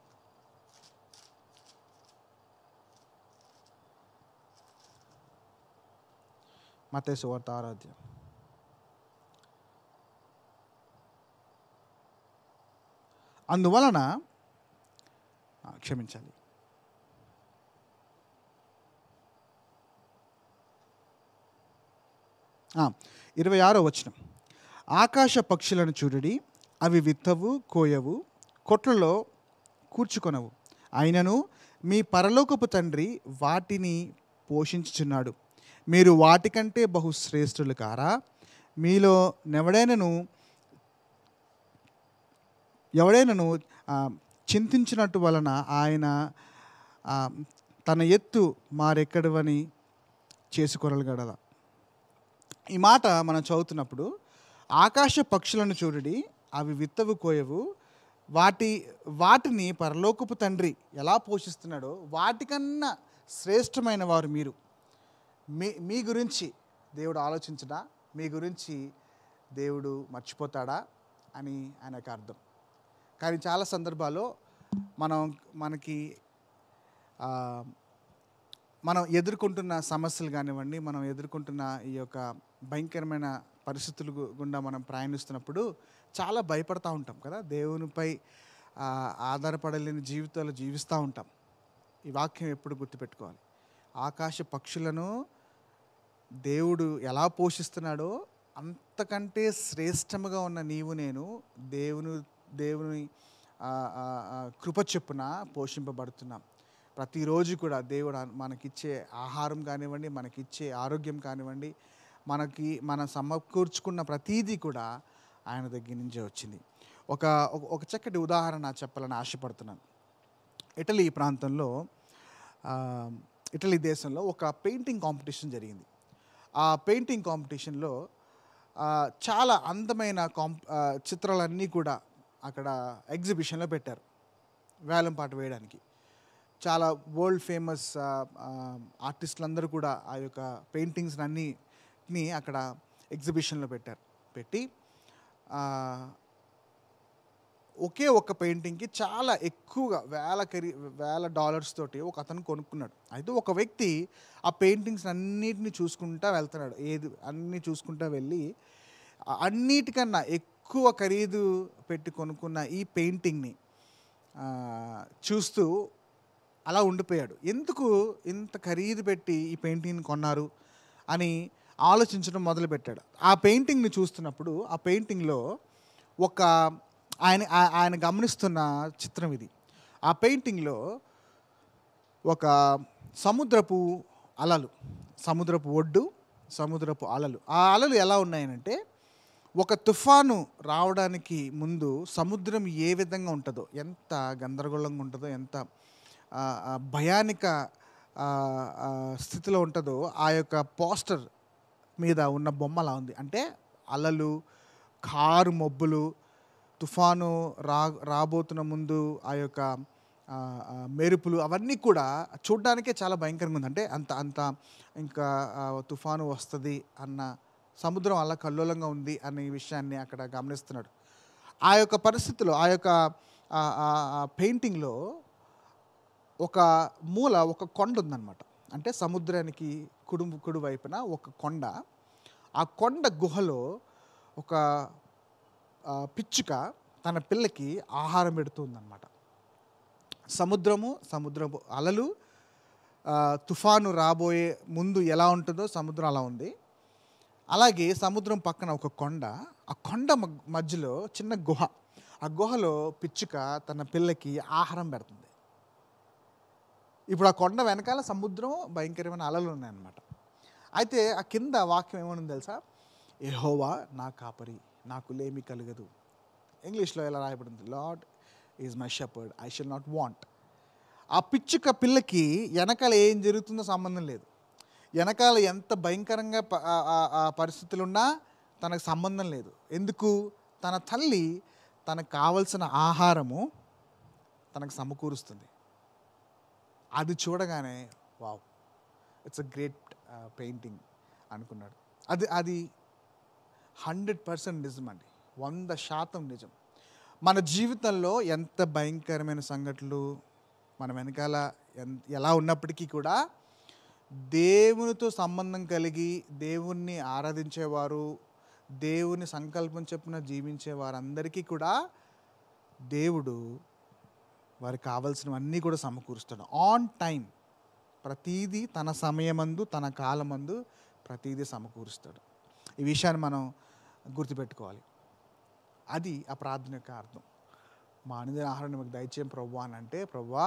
మత్తేసు వార్త ఆరో అధ్యాయం అందువలన ఆ, క్షమించాలి ఆ, ఇరవై ఆరో వచనం ఆకాశ పక్షులను చూడుడి అవి విత్తవు కోయవు కొట్లలో కూర్చుకొనవు అయినను మీ పరలోకపు తండ్రి వాటిని పోషించుచున్నాడు మీరు వాటికంటే బహు శ్రేష్ఠులు కారా మీలో నెవడైనను ఎవడైనను ఆ, చింతించినట్టు వలన ఆయన ఆ, తన ఎత్తు మారెక్కడవని చేసుకొనగలదా ఈ మాట మనం చదువుతున్నప్పుడు ఆకాశ పక్షులను చూడడి అవి విత్తవు కోయవు వాటి వాటిని పరలోకపు తండ్రి ఎలా పోషిస్తున్నాడో వాటికన్నా శ్రేష్టమైన వారు మీరు మీ మీ గురించి దేవుడు ఆలోచించడా మీ గురించి దేవుడు మర్చిపోతాడా అని ఆయనకు అర్థం కానీ చాలా సందర్భాల్లో మనం మనకి ఆ, మనం ఎదుర్కొంటున్న సమస్యలు కానివ్వండి మనం ఎదుర్కొంటున్న ఈ యొక్క భయంకరమైన పరిస్థితులు గు- గుండా మనం ప్రయాణిస్తున్నప్పుడు చాలా భయపడతా ఉంటాం కదా దేవునిపై ఆ, ఆధారపడలేని జీవితాలు జీవిస్తూ ఉంటాం ఈ వాక్యం ఎప్పుడు గుర్తుపెట్టుకోవాలి ఆకాశ పక్షులను దేవుడు ఎలా పోషిస్తున్నాడో అంతకంటే శ్రేష్టముగా ఉన్న నీవు నేను దేవుని దేవుని ఆ, ఆ, ఆ, కృప చెప్పున పోషింపబడుతున్నాం ప్రతిరోజు కూడా దేవుడు అన్- మనకిచ్చే ఆహారం కానివ్వండి మనకిచ్చే ఆరోగ్యం కానివ్వండి మనకి మనం సమకూర్చుకున్న ప్రతీదీ కూడా ఆయన దగ్గర నుంచే వచ్చింది ఒక ఒక- ఒక చక్కటి ఉదాహరణ చెప్పాలని ఆశపడుతున్నాను ఇటలీ ప్రాంతంలో ఆ, ఇటలీ దేశంలో ఒక పెయింటింగ్ కాంపిటీషన్ జరిగింది ఆ పెయింటింగ్ కాంపిటీషన్లో ఆ, చాలా అందమైన కాంప్ ఆ, చిత్రాలన్నీ కూడా అక్కడ ఎగ్జిబిషన్లో పెట్టారు వేలం పాట వేయడానికి చాలా వరల్డ్ ఫేమస్ ఆర్టిస్టులు అందరూ కూడా ఆ యొక్క పెయింటింగ్స్ అన్నిని అక్కడ ఎగ్జిబిషన్లో పెట్టారు పెట్టి ఆ, ఒకే ఒక్క పెయింటింగ్కి చాలా ఎక్కువగా వేల ఖరీ వేల డాలర్స్ తోటి ఒక అతను కొనుక్కున్నాడు అయితే ఒక వ్యక్తి ఆ పెయింటింగ్స్ అన్నిటిని చూసుకుంటా వెళ్తున్నాడు ఏది అన్నీ చూసుకుంటా వెళ్ళి ఆ అన్నిటికన్నా ఎక్కువ ఖరీదు పెట్టి కొనుక్కున్న ఈ పెయింటింగ్ని ఆ, చూస్తూ అలా ఉండిపోయాడు ఎందుకు ఇంత ఖరీదు పెట్టి ఈ పెయింటింగ్ని కొన్నారు అని ఆలోచించడం మొదలుపెట్టాడు ఆ పెయింటింగ్ని చూస్తున్నప్పుడు ఆ పెయింటింగ్లో ఒక ఆయన ఆ- ఆయన గమనిస్తున్న చిత్రం ఇది ఆ పెయింటింగ్లో ఒక సముద్రపు అలలు సముద్రపు ఒడ్డు సముద్రపు అలలు ఆ అలలు ఎలా ఉన్నాయనంటే ఒక తుఫాను రావడానికి ముందు సముద్రం ఏ విధంగా ఉంటుందో ఎంత గందరగోళంగా ఉంటుందో ఎంత ఆ, ఆ, భయానిక ఆ, ఆ, స్థితిలో ఉంటుందో ఆ యొక్క పోస్టర్ మీద ఉన్న బొమ్మ అలా ఉంది అంటే అలలు కారు మబ్బులు తుఫాను రా రాబోతున్న ముందు ఆ యొక్క ఆ, ఆ, మెరుపులు అవన్నీ కూడా చూడ్డానికే చాలా భయంకరంగా ఉంది అంటే అంత అంత ఇంకా ఆ, తుఫాను వస్తుంది అన్న సముద్రం అలా కల్లోలంగా ఉంది అనే విషయాన్ని అక్కడ గమనిస్తున్నాడు ఆ యొక్క పరిస్థితిలో ఆ యొక్క ఆ- ఆ- ఆ పెయింటింగ్లో ఒక మూల ఒక కొండ ఉందన్నమాట అంటే సముద్రానికి కుడు కుడి వైపున ఒక కొండ ఆ కొండ గుహలో ఒక ఆ, పిచ్చుక తన పిల్లకి ఆహారం పెడుతుందన్నమాట సముద్రము సముద్రపు అలలు ఆ, తుఫాను రాబోయే ముందు ఎలా ఉంటుందో సముద్రం అలా ఉంది అలాగే సముద్రం పక్కన ఒక కొండ ఆ కొండ మ- మధ్యలో చిన్న గుహ ఆ గుహలో పిచ్చుక తన పిల్లకి ఆహారం పెడుతుంది ఇప్పుడు ఆ కొండ వెనకాల సముద్రం భయంకరమైన అలలు ఉన్నాయన్నమాట అయితే ఆ కింద వాక్యం ఏమనుంది తెలుసా ఎహోవా నా కాపరి నాకు లేమి కలగదు ఇంగ్లీష్లో ఎలా రాయబడింది Lord is my shepherd I shall not want ఆ పిచ్చుక పిల్లకి వెనకాల ఏం జరుగుతుందో సంబంధం లేదు వెనకాల ఎంత భయంకరంగా ప- ఆ- ఆ- ఆ పరిస్థితులు ఉన్నా తనకు సంబంధం లేదు ఎందుకు తన తల్లి తనకు కావలసిన ఆహారము తనకు సమకూరుస్తుంది అది చూడగానే wow it's a great painting అనుకున్నాడు అది అది హండ్రెడ్ పర్సెంట్ నిజం అండి వంద శాతం నిజం మన జీవితంలో ఎంత భయంకరమైన సంఘటనలు మన వెనకాల ఎన్- ఎలా ఉన్నప్పటికీ కూడా దేవునితో సంబంధం కలిగి దేవుణ్ణి ఆరాధించేవారు దేవుని సంకల్పం చెప్పున జీవించే వారందరికీ కూడా దేవుడు వారికి కావాల్సినవన్నీ కూడా సమకూరుస్తాడు ఆన్ టైం ప్రతీదీ తన సమయమందు తన కాలమందు ప్రతీదీ సమకూరుస్తాడు ఈ విషయాన్ని మనం గుర్తుపెట్టుకోవాలి అది ఆ ప్రార్థన యొక్క అర్థం మా అనుదిన ఆహారం మాకు దయచేయం ప్రవ్వా అని అంటే ప్రవ్వా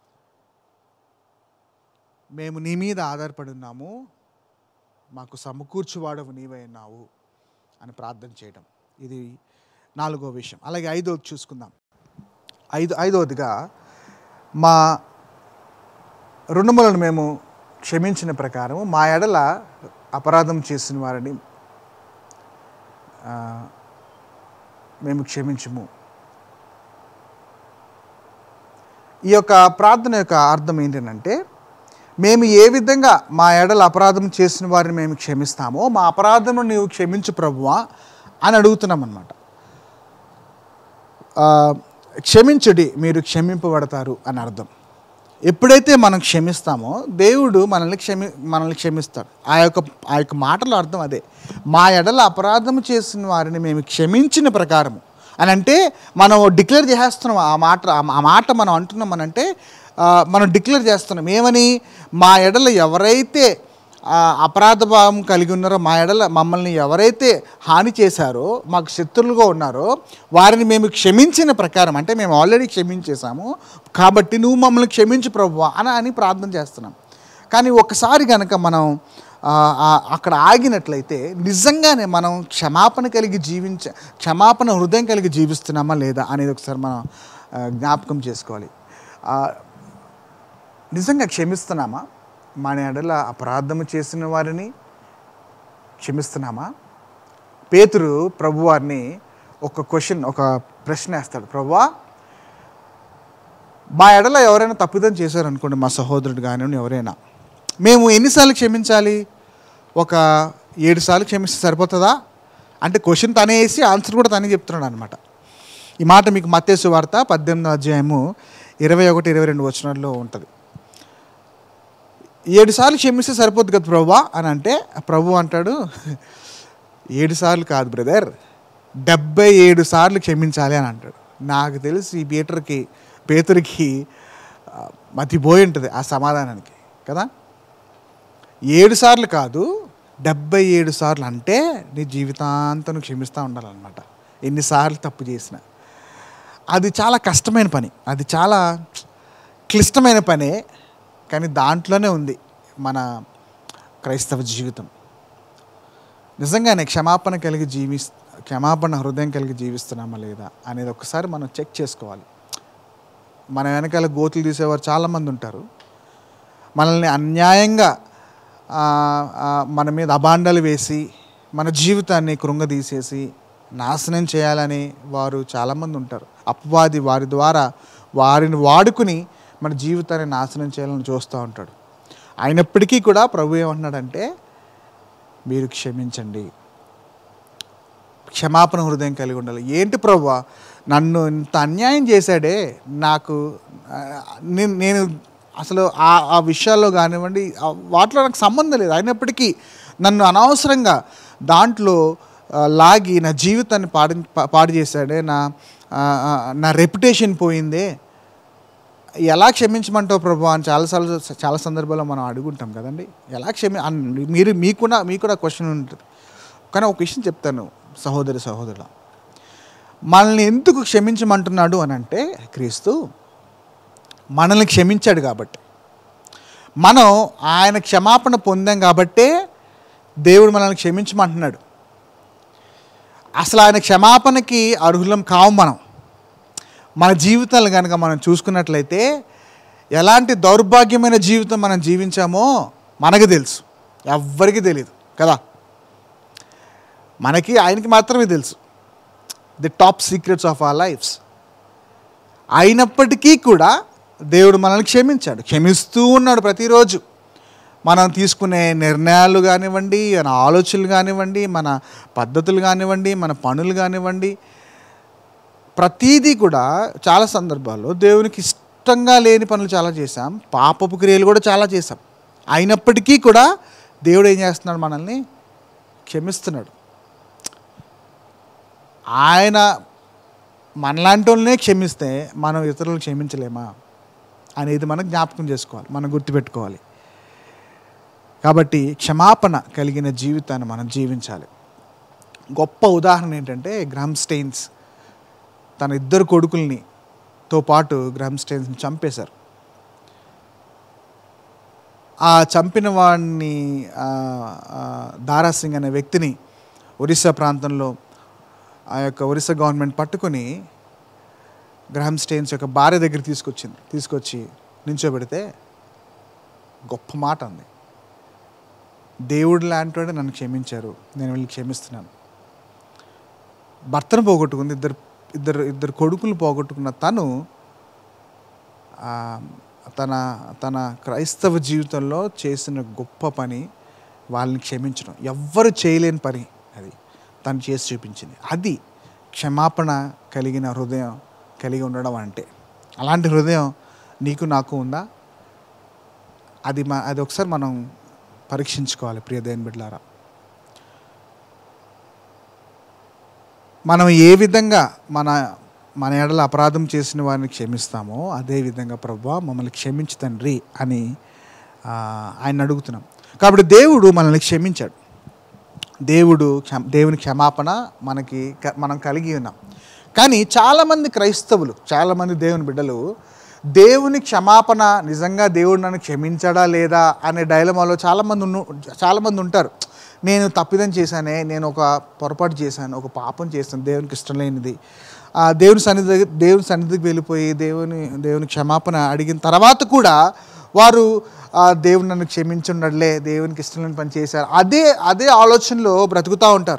మేము నీ మీద ఆధారపడి ఉన్నాము మాకు సమకూర్చువాడవు నీవై ఉన్నావు అని ప్రార్థన చేయడం ఇది నాలుగో విషయం అలాగే ఐదోది చూసుకుందాం ఐదు ఐదవదిగా మా రుణములను మేము క్షమించిన ప్రకారము మా ఎడల అపరాధం చేసిన వారిని ఆ, మేము క్షమించము ఈ యొక్క ప్రార్థన యొక్క అర్థం ఏంటంటే మేము ఏ విధంగా మా ఎడల అపరాధం చేసిన వారిని మేము క్షమిస్తామో మా అపరాధము నీవు క్షమించు ప్రభువా అని అడుగుతున్నాం అనమాట క్షమించుడి మీరు క్షమింపబడతారు అని అర్థం ఎప్పుడైతే మనం క్షమిస్తామో దేవుడు మనల్ని క్షమి మనల్ని క్షమిస్తాడు ఆ యొక్క ఆ యొక్క మాటలో అర్థం అదే మా ఎడల అపరాధం చేసిన వారిని మేము క్షమించిన ప్రకారము అని అంటే మనం డిక్లేర్ చేస్తున్నాం ఆ మాట ఆ మాట మనం అంటున్నాం అని అంటే ఆ, మనం డిక్లేర్ చేస్తున్నాం ఏమని మా ఎడల ఎవరైతే ఆ, అపరాధ భావం కలిగి ఉన్నారో మా ఎడల మమ్మల్ని ఎవరైతే హాని చేశారో మాకు శత్రులుగా ఉన్నారో వారిని మేము క్షమించిన ప్రకారం అంటే మేము ఆల్రెడీ క్షమించేశాము కాబట్టి నువ్వు మమ్మల్ని క్షమించు ప్రభువా అని అని ప్రార్థన చేస్తున్నాం కానీ ఒకసారి కనుక మనం ఆ, ఆ, అక్కడ ఆగినట్లయితే నిజంగానే మనం క్షమాపణ కలిగి జీవించ క్షమాపణ హృదయం కలిగి జీవిస్తున్నామా లేదా అనేది ఒకసారి మనం ఆ, జ్ఞాపకం చేసుకోవాలి ఆ, నిజంగా క్షమిస్తున్నామా మన ఎడల అపరాధము చేసిన వారిని క్షమిస్తున్నామా పేతురు ప్రభువారిని ఒక క్వశ్చన్ ఒక ప్రశ్న వేస్తాడు ప్రభువా మా ఎడల ఎవరైనా తప్పిదం చేశారనుకోండి మా సహోదరుడు కానివ్వండి ఎవరైనా మేము ఎన్నిసార్లు క్షమించాలి ఒక ఏడు సార్లు క్షమిస్తే సరిపోతుందా అంటే క్వశ్చన్ తనే వేసి ఆన్సర్ కూడా తనే చెప్తున్నాడు అనమాట ఈ మాట మీకు మత్తేసు వార్త పద్దెనిమిదో అధ్యాయము ఇరవై ఒకటి ఇరవై రెండు వచనాల్లో ఉంటుంది ఏడు సార్లు క్షమిస్తే సరిపోద్ది కదా ప్రభువా అని అంటే ఆ ప్రభు అంటాడు ఏడు సార్లు కాదు బ్రదర్ డెబ్బై ఏడు సార్లు క్షమించాలి అని అంటాడు నాకు తెలిసి ఈ పీటర్కి పేతురికి ఆ, మతిపోయి ఉంటుంది ఆ సమాధానానికి కదా ఏడు సార్లు కాదు డెబ్బై ఏడు సార్లు అంటే నీ జీవితాంతం నువ్వు క్షమిస్తూ ఉండాలన్నమాట ఎన్నిసార్లు తప్పు చేసినా అది చాలా కష్టమైన పని అది చాలా క్లిష్టమైన పనే కానీ దాంట్లోనే ఉంది మన క్రైస్తవ జీవితం నిజంగానే క్షమాపణ కలిగి జీవి క్షమాపణ హృదయం కలిగి జీవిస్తున్నామా లేదా అనేది ఒకసారి మనం చెక్ చేసుకోవాలి మన వెనకాల గోతులు తీసేవారు చాలామంది ఉంటారు మనల్ని అన్యాయంగా ఆ, ఆ, మన మీద అబాండాలు వేసి మన జీవితాన్ని కృంగదీసేసి నాశనం చేయాలని వారు చాలామంది ఉంటారు అపవాది వారి ద్వారా వారిని వాడుకుని మన జీవితాన్ని నాశనం చేయాలని చూస్తూ ఉంటాడు అయినప్పటికీ కూడా ప్రభు ఏమంటున్నాడంటే మీరు క్షమించండి క్షమాపణ హృదయం కలిగి ఉండాలి ఏంటి ప్రభు నన్ను ఇంత అన్యాయం చేశాడే నాకు ఆ, నేను నేను అసలు ఆ ఆ విషయాల్లో కానివ్వండి ఆ వాటిలో నాకు సంబంధం లేదు అయినప్పటికీ నన్ను అనవసరంగా దాంట్లో ఆ, లాగి నా జీవితాన్ని పాడి పా- పాడు చేశాడే నా ఆ, ఆ, నా రెప్యుటేషన్ పోయిందే ఎలా క్షమించమంటావు ప్రభు అని చాలాసార్లు చాలా సందర్భాల్లో మనం అడుగుంటాం కదండి ఎలా క్షమి అన్- మీరు మీకు కూడా మీకు కూడా క్వశ్చన్ ఉంటుంది కానీ ఒక విషయం చెప్తాను సహోదరి సహోదరుల మనల్ని ఎందుకు క్షమించమంటున్నాడు అని అంటే క్రీస్తు మనల్ని క్షమించాడు కాబట్టి మనం ఆయన క్షమాపణ పొందాం కాబట్టే దేవుడు మనల్ని క్షమించమంటున్నాడు అసలు ఆయన క్షమాపణకి అర్హులం కావు మనం మన జీవితాలు కనుక మనం చూసుకున్నట్లయితే ఎలాంటి దౌర్భాగ్యమైన జీవితం మనం జీవించామో మనకు తెలుసు ఎవ్వరికీ తెలియదు కదా మనకి ఆయనకి మాత్రమే తెలుసు the top secrets of our lives అయినప్పటికీ కూడా దేవుడు మనల్ని క్షమించాడు క్షమిస్తూ ఉన్నాడు ప్రతిరోజు మనం తీసుకునే నిర్ణయాలు కానివ్వండి మన ఆలోచనలు కానివ్వండి మన పద్ధతులు కానివ్వండి మన పనులు కానివ్వండి ప్రతీదీ కూడా చాలా సందర్భాల్లో దేవునికి ఇష్టంగా లేని పనులు చాలా చేశాం పాపపు క్రియలు కూడా చాలా చేశాం అయినప్పటికీ కూడా దేవుడు ఏం చేస్తున్నాడు మనల్ని క్షమిస్తున్నాడు ఆయన మనలాంటి వాళ్ళనే క్షమిస్తే మనం ఇతరులను క్షమించలేమా అనేది మనం జ్ఞాపకం చేసుకోవాలి మనం గుర్తుపెట్టుకోవాలి కాబట్టి క్షమాపణ కలిగిన జీవితాన్ని మనం జీవించాలి గొప్ప ఉదాహరణ ఏంటంటే గ్రామ్ స్టెయిన్స్ తన ఇద్దరు కొడుకుల్ని తో పాటు గ్రామ్ స్టెయిన్స్ని చంపేశారు ఆ చంపిన వాడిని ఆ, ఆ, దారా సింగ్ అనే వ్యక్తిని ఒరిస్సా ప్రాంతంలో ఆ యొక్క ఒరిస్సా గవర్నమెంట్ పట్టుకొని గ్రహం స్టెయిన్స్ యొక్క భార్య దగ్గర తీసుకొచ్చింది తీసుకొచ్చి నించోబెడితే గొప్ప మాట అంది దేవుడు లాంటి వాడే నన్ను క్షమించారు నేను వీళ్ళని క్షమిస్తున్నాను భర్తను పోగొట్టుకుంది ఇద్దరు ఇద్దరు ఇద్దరు కొడుకులు పోగొట్టుకున్న తను ఆ, తన తన క్రైస్తవ జీవితంలో చేసిన గొప్ప పని వాళ్ళని క్షమించడం ఎవ్వరు చేయలేని పని అది తను చేసి చూపించింది అది క్షమాపణ కలిగిన హృదయం కలిగి ఉండడం అంటే అలాంటి హృదయం నీకు నాకు ఉందా అది మా అది ఒకసారి మనం పరీక్షించుకోవాలి ప్రియ దేని బిడ్డలారా మనం ఏ విధంగా మన మన ఎడల అపరాధం చేసిన వారిని క్షమిస్తామో అదే విధంగా ప్రభు మమ్మల్ని క్షమించు తండ్రి అని ఆ, ఆయన అడుగుతున్నాం కాబట్టి దేవుడు మనల్ని క్షమించాడు దేవుడు క్షమ దేవుని క్షమాపణ మనకి క- మనం కలిగి ఉన్నాం కానీ చాలామంది క్రైస్తవులు చాలామంది దేవుని బిడ్డలు దేవుని క్షమాపణ నిజంగా దేవుడు నన్ను క్షమించాడా లేదా అనే డైలమాలో చాలామంది ఉన్న చాలామంది ఉంటారు నేను తప్పిదం చేశానే నేను ఒక పొరపాటు చేశాను ఒక పాపం చేశాను దేవునికి ఇష్టం లేనిది ఆ దేవుని సన్నిధి దగ్గర దేవుని సన్నిధికి వెళ్ళిపోయి దేవుని దేవుని క్షమాపణ అడిగిన తర్వాత కూడా వారు ఆ దేవుడు నన్ను క్షమించుండలే దేవునికి ఇష్టం లేని పని చేశారు అదే అదే ఆలోచనలో బ్రతుకుతూ ఉంటారు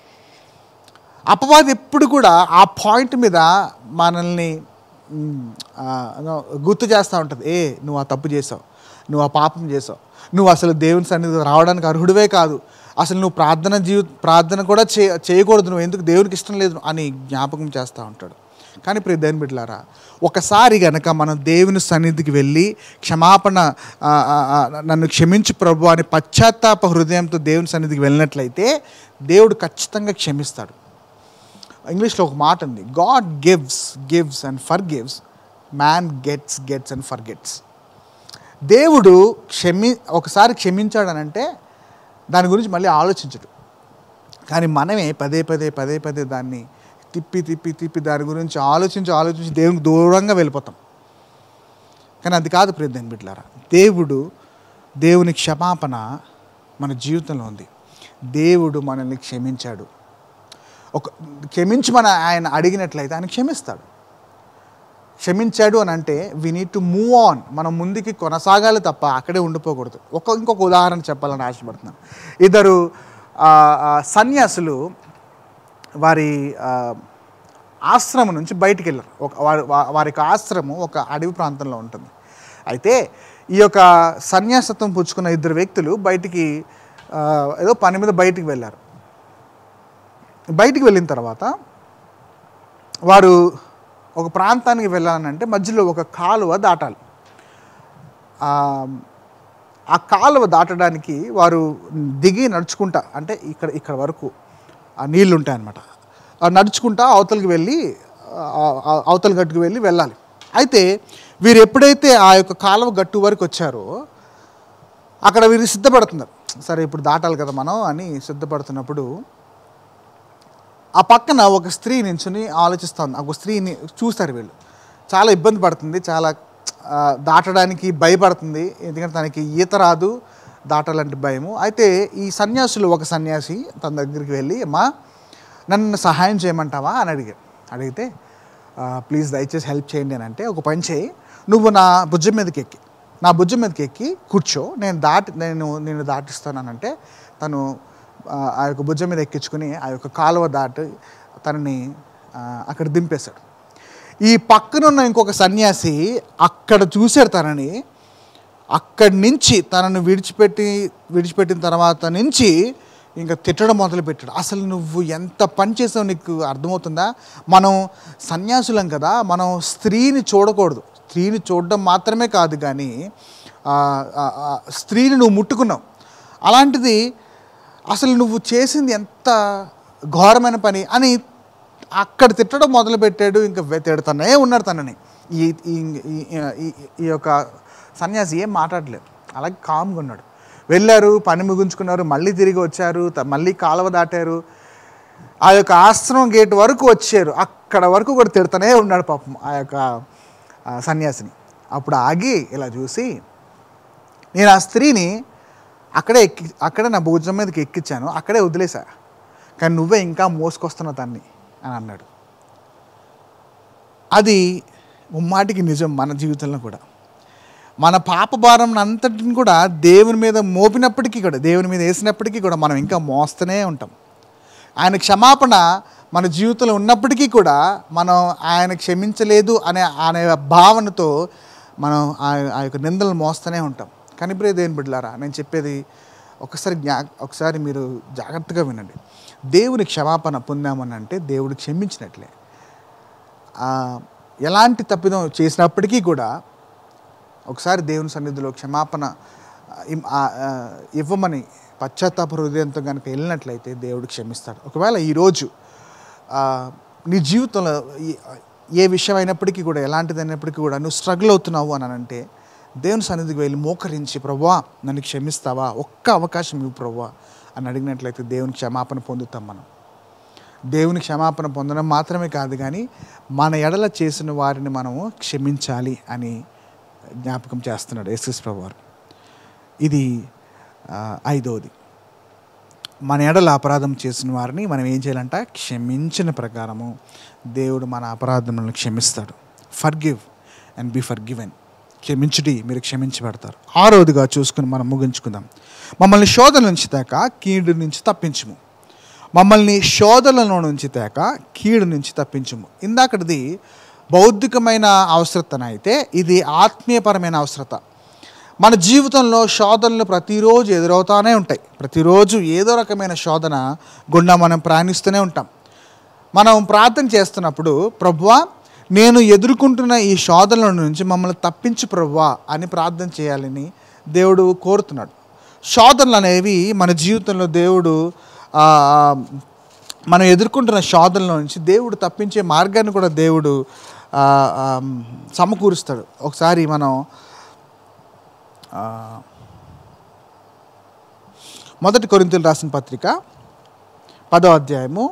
అపవాది ఎప్పుడు కూడా ఆ పాయింట్ మీద మనల్ని మ్, ఆ, no, గుర్తు చేస్తూ ఉంటుంది ఏ నువ్వు ఆ తప్పు చేసావు నువ్వు ఆ పాపం చేసావు నువ్వు అసలు దేవుని సన్నిధి రావడానికి అర్హుడివే కాదు అసలు నువ్వు ప్రార్థన జీవి ప్రార్థన కూడా చే చేయకూడదు నువ్వు ఎందుకు దేవునికి ఇష్టం లేదు అని జ్ఞాపకం చేస్తూ ఉంటాడు కానీ ప్రియ దేవుని బిడ్డలారా ఒకసారి గనక మనం దేవుని సన్నిధికి వెళ్ళి క్షమాపణ ఆ, ఆ, ఆ, నన్ను క్షమించు ప్రభు అని పశ్చాత్తాప హృదయంతో దేవుని సన్నిధికి వెళ్ళినట్లయితే దేవుడు ఖచ్చితంగా క్షమిస్తాడు ఇంగ్లీష్లో ఒక మాట ఉంది God gives gives and forgives man gets gets and forgets దేవుడు క్షమి ఒకసారి క్షమించాడనంటే దాని గురించి మళ్ళీ ఆలోచించడు కానీ మనమే పదే పదే పదే పదే దాన్ని తిప్పి తిప్పి తిప్పి దాని గురించి ఆలోచించి ఆలోచించి దేవునికి దూరంగా వెళ్ళిపోతాం కానీ అది కాదు ప్రియదేని బిడ్డలారా దేవుడు దేవుని క్షమాపణ మన జీవితంలో ఉంది దేవుడు మనల్ని క్షమించాడు ఒక క్షమించమని ఆయన అడిగినట్లయితే ఆయన క్షమిస్తాడు క్షమించాడు అని అంటే we need to move on మనం ముందుకి కొనసాగాలి తప్ప అక్కడే ఉండిపోకూడదు ఒక ఇంకొక ఉదాహరణ చెప్పాలని ఆశపడుతున్నాను ఇద్దరు ఆ, ఆ, సన్యాసులు వారి ఆ, ఆశ్రమం నుంచి బయటికి వెళ్ళారు ఒక వారి వా- వారి యొక్క ఆశ్రమం ఒక అడవి ప్రాంతంలో ఉంటుంది అయితే ఈ యొక్క సన్యాసత్వం పుచ్చుకున్న ఇద్దరు వ్యక్తులు బయటికి ఆ, ఏదో పని మీద బయటికి వెళ్ళారు బయటికి వెళ్ళిన తర్వాత వారు ఒక ప్రాంతానికి వెళ్ళాలంటే మధ్యలో ఒక కాలువ దాటాలి ఆ, ఆ కాలువ దాటడానికి వారు దిగి నడుచుకుంటా అంటే ఇక్కడ ఇక్కడ వరకు ఆ నీళ్ళు ఉంటాయి అన్నమాట ఆ నడుచుకుంటా అవతలకి వెళ్ళి ఆ- ఆ- అవతల గట్టుకు వెళ్ళి వెళ్ళాలి అయితే వీరు ఎప్పుడైతే ఆ యొక్క కాలువ గట్టు వరకు వచ్చారో అక్కడ వీరు సిద్ధపడుతున్నారు సరే ఇప్పుడు దాటాలి కదా మనం అని సిద్ధపడుతున్నప్పుడు ఆ పక్కన ఒక స్త్రీ నించుని ఆలోచిస్తుంది ఒక స్త్రీని చూస్తారు వీళ్ళు చాలా ఇబ్బంది పడుతుంది చాలా ఆ, దాటడానికి భయపడుతుంది ఎందుకంటే తనకి ఈత రాదు దాటాలంటే భయము అయితే ఈ సన్యాసులు ఒక సన్యాసి తన దగ్గరికి వెళ్ళి అమ్మా నన్ను సహాయం చేయమంటావా అని అడిగాడు అడిగితే ప్లీజ్ దయచేసి హెల్ప్ చేయండి అని అంటే ఒక పని చేయి నువ్వు నా భుజం మీదకి ఎక్కి నా భుజం మీదకి ఎక్కి కూర్చో నేను దాటి నేను నేను దాటిస్తానంటే తను ఆ, ఆ యొక్క భుజం మీద ఎక్కించుకుని ఆ యొక్క కాలువ దాటి తనని ఆ, అక్కడ దింపేశాడు ఈ పక్కనున్న ఇంకొక సన్యాసి అక్కడ చూశాడు తనని అక్కడి నుంచి తనను విడిచిపెట్టి విడిచిపెట్టిన తర్వాత నుంచి ఇంకా తిట్టడం మొదలుపెట్టాడు అసలు నువ్వు ఎంత పని చేసావు నీకు అర్థమవుతుందా మనం సన్యాసులం కదా మనం స్త్రీని చూడకూడదు స్త్రీని చూడడం మాత్రమే కాదు కానీ ఆ, ఆ, ఆ, స్త్రీని నువ్వు ముట్టుకున్నావు అలాంటిది అసలు నువ్వు చేసింది ఎంత ఘోరమైన పని అని అక్కడ తిట్టడం మొదలుపెట్టాడు ఇంకా వె- తిడుతూనే ఉన్నాడు తనని ఈ ఈ- ఈ- ఈ- ఈ యొక్క సన్యాసి ఏం మాట్లాడలేదు అలాగే కామ్గా ఉన్నాడు వెళ్ళారు పని ముగించుకున్నారు మళ్ళీ తిరిగి వచ్చారు త- మళ్ళీ కాలువ దాటారు ఆ యొక్క ఆశ్రమం గేట్ వరకు వచ్చారు అక్కడ వరకు కూడా తిడుతూనే ఉన్నాడు పాపం ఆ యొక్క ఆ సన్యాసిని అప్పుడు ఆగి ఇలా చూసి నేను ఆ స్త్రీని అక్కడే ఎక్కి అక్కడే నా భుజం మీదకి ఎక్కించాను అక్కడే వదిలేసా కానీ నువ్వే ఇంకా మోసుకొస్తున్నావు దాన్ని అని అన్నాడు అది ముమ్మాటికి నిజం మన జీవితంలో కూడా మన పాప భారం అంతటిని కూడా దేవుని మీద మోపినప్పటికీ కూడా దేవుని మీద వేసినప్పటికీ కూడా మనం ఇంకా మోస్తూనే ఉంటాం ఆయన క్షమాపణ మన జీవితంలో ఉన్నప్పటికీ కూడా మనం ఆయన క్షమించలేదు అనే అనే భావనతో మనం ఆ ఆ యొక్క నిందలు మోస్తూనే ఉంటాం కానీ ఇప్పుడు దేని బిడ్డలారా నేను చెప్పేది ఒకసారి జ్ఞా ఒకసారి మీరు జాగ్రత్తగా వినండి దేవుని క్షమాపణ పొందామని అంటే దేవుడు క్షమించినట్లే ఆ, ఎలాంటి తప్పిదం చేసినప్పటికీ కూడా ఒకసారి దేవుని సన్నిధిలో క్షమాపణ ఆ, ఇమ్- ఆ, ఆ, ఇవ్వమని పశ్చాత్తాప హృదయంతో కనుక వెళ్ళినట్లయితే దేవుడు క్షమిస్తాడు ఒకవేళ ఈరోజు ఆ, నీ జీవితంలో ఈ- ఏ విషయం అయినప్పటికీ కూడా ఎలాంటిది అయినప్పటికీ కూడా నువ్వు స్ట్రగుల్ అవుతున్నావు అని అంటే దేవుని సన్నిధికి వెళ్ళి మోకరించి ప్రభా నన్ను క్షమిస్తావా ఒక్క అవకాశం ఇవ్వు ప్రభా అని అడిగినట్లయితే దేవుని క్షమాపణ పొందుతాం మనం దేవుని క్షమాపణ పొందడం మాత్రమే కాదు కానీ మన ఎడల చేసిన వారిని మనము క్షమించాలి అని జ్ఞాపకం చేస్తున్నాడు ఎస్ఎస్ ప్రభు వారు ఇది ఆ, ఐదవది మన ఎడల అపరాధం చేసిన వారిని మనం ఏం చేయాలంట క్షమించిన ప్రకారము దేవుడు మన అపరాధములను క్షమిస్తాడు forgive and be forgiven క్షమించుడి మీరు క్షమించబడతారు ఆరోదిగా చూసుకుని మనం ముగించుకుందాం మమ్మల్ని శోధన నుంచి తేక కీడు నుంచి తప్పించుము మమ్మల్ని శోధనలో నుంచి తేక కీడు నుంచి తప్పించుము ఇందాకటిది బౌద్ధికమైన అవసరతన అయితే ఇది ఆత్మీయపరమైన అవసరత మన జీవితంలో శోధనలు ప్రతిరోజు ఎదురవుతానే ఉంటాయి ప్రతిరోజు ఏదో రకమైన శోధన గుండా మనం ప్రయాణిస్తూనే ఉంటాం మనం ప్రార్థన చేస్తున్నప్పుడు ప్రభువా నేను ఎదుర్కొంటున్న ఈ శోధనల నుంచి మమ్మల్ని తప్పించు ప్రభువా అని ప్రార్థన చేయాలని దేవుడు కోరుతున్నాడు శోధనలు అనేవి మన జీవితంలో దేవుడు ఆ, మనం ఎదుర్కొంటున్న శోధనల నుంచి దేవుడు తప్పించే మార్గాన్ని కూడా దేవుడు ఆ, ఆ, సమకూరుస్తాడు ఒకసారి మనం ఆ, మొదటి కొరింతలు రాసిన పత్రిక పదో అధ్యాయము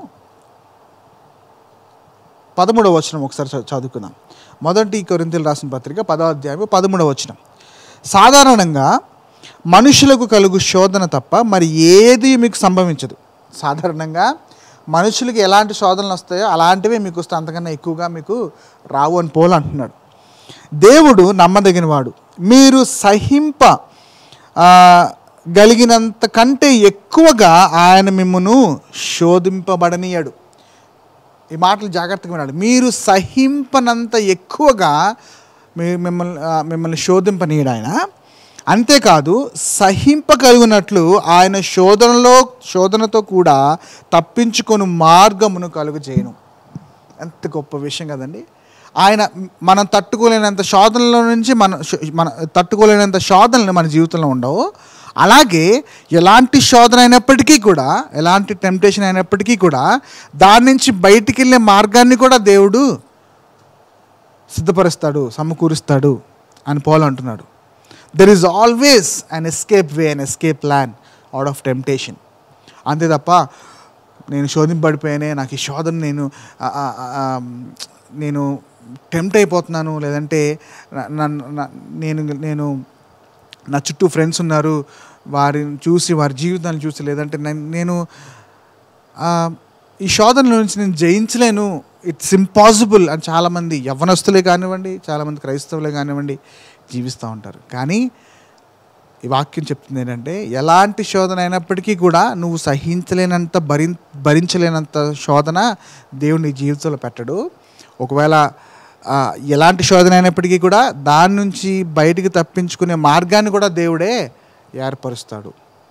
పదమూడవ వచనం ఒకసారి చ- చదువుకుందాం మొదటి కొరింతలు రాసిన పత్రిక పదో అధ్యాయము పదమూడవ వచనం సాధారణంగా మనుషులకు కలుగు శోధన తప్ప మరి ఏది మీకు సంభవించదు సాధారణంగా మనుషులకి ఎలాంటి శోధనలు వస్తాయో అలాంటివే మీకు వస్తే అంతకన్నా ఎక్కువగా మీకు రావు అని పోలు అంటున్నాడు దేవుడు నమ్మదగినవాడు మీరు సహింప ఆ, గలిగినంత కంటే ఎక్కువగా ఆయన మిమ్మను శోధింపబడనీయడు ఈ మాటలు జాగ్రత్తగా వినాలి మీరు సహింపనంత ఎక్కువగా మీ మిమ్మల్ని ఆ, మిమ్మల్ని శోధింపనీయడు ఆయన అంతేకాదు సహింపగలిగినట్లు ఆయన శోధనలో శోధనతో కూడా తప్పించుకొని మార్గమును కలుగు చేయను ఎంత గొప్ప విషయం కదండి ఆయన మనం తట్టుకోలేనంత శోధనల నుంచి మన మన తట్టుకోలేనంత శోధనలు మన జీవితంలో ఉండవు అలాగే ఎలాంటి శోధన అయినప్పటికీ కూడా ఎలాంటి టెంప్టేషన్ అయినప్పటికీ కూడా దాని నుంచి బయటికి వెళ్ళే మార్గాన్ని కూడా దేవుడు సిద్ధపరుస్తాడు సమకూరుస్తాడు అని పోల్ అంటున్నాడు there is always an escape way an escape plan out of temptation అంతే తప్ప నేను శోధింపడిపోయానే నాకు ఈ శోధన నేను ఆ, ఆ, ఆ, నేను టెంప్ట్ అయిపోతున్నాను లేదంటే నా- నన్ను- నా- నేను నేను నా చుట్టూ ఫ్రెండ్స్ ఉన్నారు వారిని చూసి వారి జీవితాన్ని చూసి లేదంటే నేను- నేను ఆ, ఈ శోధనల నుంచి నేను జయించలేను ఇట్స్ ఇంపాసిబుల్ అని చాలామంది యవ్వనస్తులే కానివ్వండి చాలామంది క్రైస్తవులే కానివ్వండి జీవిస్తూ ఉంటారు కానీ ఈ వాక్యం చెప్తుంది ఏంటంటే ఎలాంటి శోధన అయినప్పటికీ కూడా నువ్వు సహించలేనంత భరి భరించలేనంత శోధన దేవుడు నీ జీవితంలో పెట్టడు ఒకవేళ ఆ, ఎలాంటి శోధన అయినప్పటికీ కూడా దాని నుంచి బయటికి తప్పించుకునే మార్గాన్ని కూడా దేవుడే ఏర్పరుస్తాడు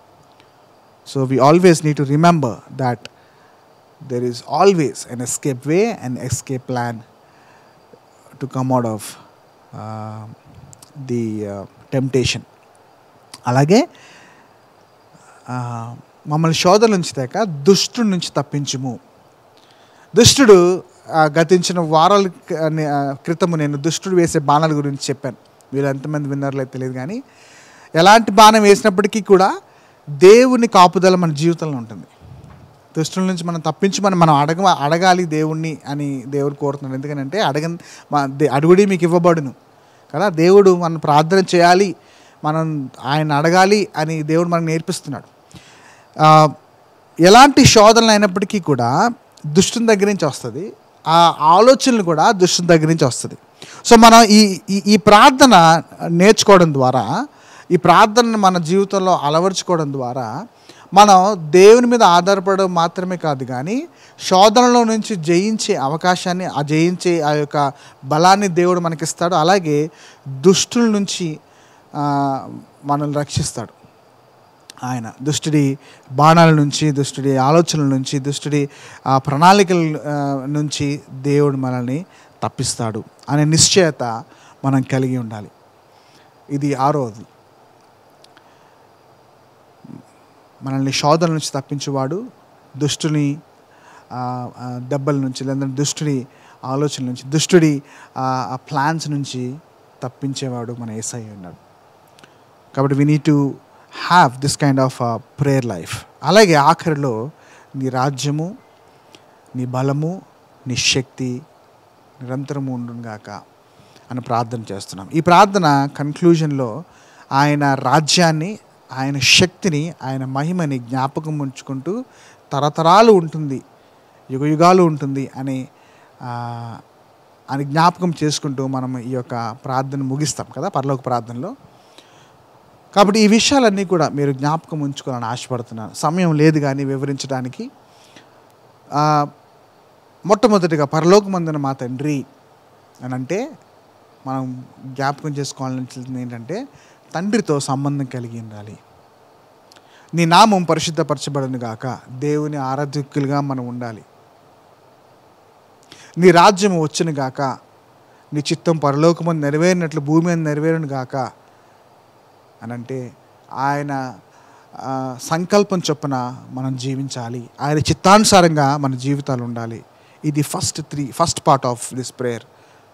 so we always need to remember that there is always an escape way and escape plan to come out of the temptation అలాగే ఆ, మమ్మల్ని శోధన నుంచి తేక దుష్టుడి నుంచి తప్పించుము దుష్టుడు ఆ, గతించిన వారాల క- నే- ఆ, క్రితము నేను దుష్టుడు వేసే బాణాల గురించి చెప్పాను వీళ్ళు ఎంతమంది విన్నారో తెలియదు కానీ ఎలాంటి బాణం వేసినప్పటికీ కూడా దేవుని కాపుదల మన జీవితంలో ఉంటుంది దుష్టుల నుంచి మనం తప్పించమని మనం అడగ అడగాలి దేవుణ్ణి అని దేవుడు కోరుతున్నాడు ఎందుకంటే అడగ మా- దే- అడుగుడి మీకు ఇవ్వబడును కదా దేవుడు మనం ప్రార్థన చేయాలి మనం ఆయన అడగాలి అని దేవుడు మనకు నేర్పిస్తున్నాడు ఆ, ఎలాంటి శోధనలు అయినప్పటికీ కూడా దుష్టుని దగ్గర నుంచి వస్తుంది ఆ ఆలోచనలు కూడా దుష్టుని దగ్గర నుంచి వస్తుంది సో మనం ఈ ఈ- ఈ ప్రార్థన నేర్చుకోవడం ద్వారా ఈ ప్రార్థనను మన జీవితంలో అలవరుచుకోవడం ద్వారా మనం దేవుని మీద ఆధారపడడం మాత్రమే కాదు కానీ శోధనలో నుంచి జయించే అవకాశాన్ని ఆ జయించే ఆ యొక్క బలాన్ని దేవుడు మనకిస్తాడు అలాగే దుష్టుల నుంచి ఆ, మనల్ని రక్షిస్తాడు ఆయన దుష్టుడి బాణాల నుంచి దుష్టుడి ఆలోచనల నుంచి దుష్టుడి ఆ, ప్రణాళికల ఆ, నుంచి దేవుడు మనల్ని తప్పిస్తాడు అనే నిశ్చయత మనం కలిగి ఉండాలి ఇది ఆరోది మనల్ని శోధన నుంచి తప్పించేవాడు దుష్టుని ఆ, ఆ, దెబ్బల నుంచి లేదా దుష్టుడి ఆలోచనల నుంచి దుష్టుడి ఆ ఆ ప్లాన్స్ నుంచి తప్పించేవాడు మన ఏసై ఉన్నాడు కాబట్టి we need to have this kind of prayer life అలాగే ఆఖరిలో నీ రాజ్యము నీ బలము నీ శక్తి నిరంతరము ఉండుగాక అని ప్రార్థన చేస్తున్నాం ఈ ప్రార్థన కన్క్లూజన్లో ఆయన రాజ్యాన్ని ఆయన శక్తిని ఆయన మహిమని జ్ఞాపకం ఉంచుకుంటూ తరతరాలు ఉంటుంది యుగ యుగాలు ఉంటుంది అని ఆ, అని జ్ఞాపకం చేసుకుంటూ మనం ఈ యొక్క ప్రార్థన ముగిస్తాం కదా పరలోక ప్రార్థనలో కాబట్టి ఈ విషయాలన్నీ కూడా మీరు జ్ఞాపకం ఉంచుకోవాలని ఆశపడుతున్నాను సమయం లేదు కానీ వివరించడానికి ఆ, మొట్టమొదటిగా పరలోకమందున మా తండ్రి అని అంటే మనం జ్ఞాపకం చేసుకోవాల్సింది ఏంటంటే తండ్రితో సంబంధం కలిగి ఉండాలి నీ నామం పరిశుద్ధపరచబడను గాక దేవుని ఆరాధకులుగా మనం ఉండాలి నీ రాజ్యం వచ్చును గాక నీ చిత్తం పరలోకమందు నెరవేరినట్లు భూమి మీద నెరవేరును గాక అని అంటే ఆయన ఆ, సంకల్పం చొప్పున మనం జీవించాలి ఆయన చిత్తానుసారంగా మన జీవితాలు ఉండాలి ఇది first three first part of this prayer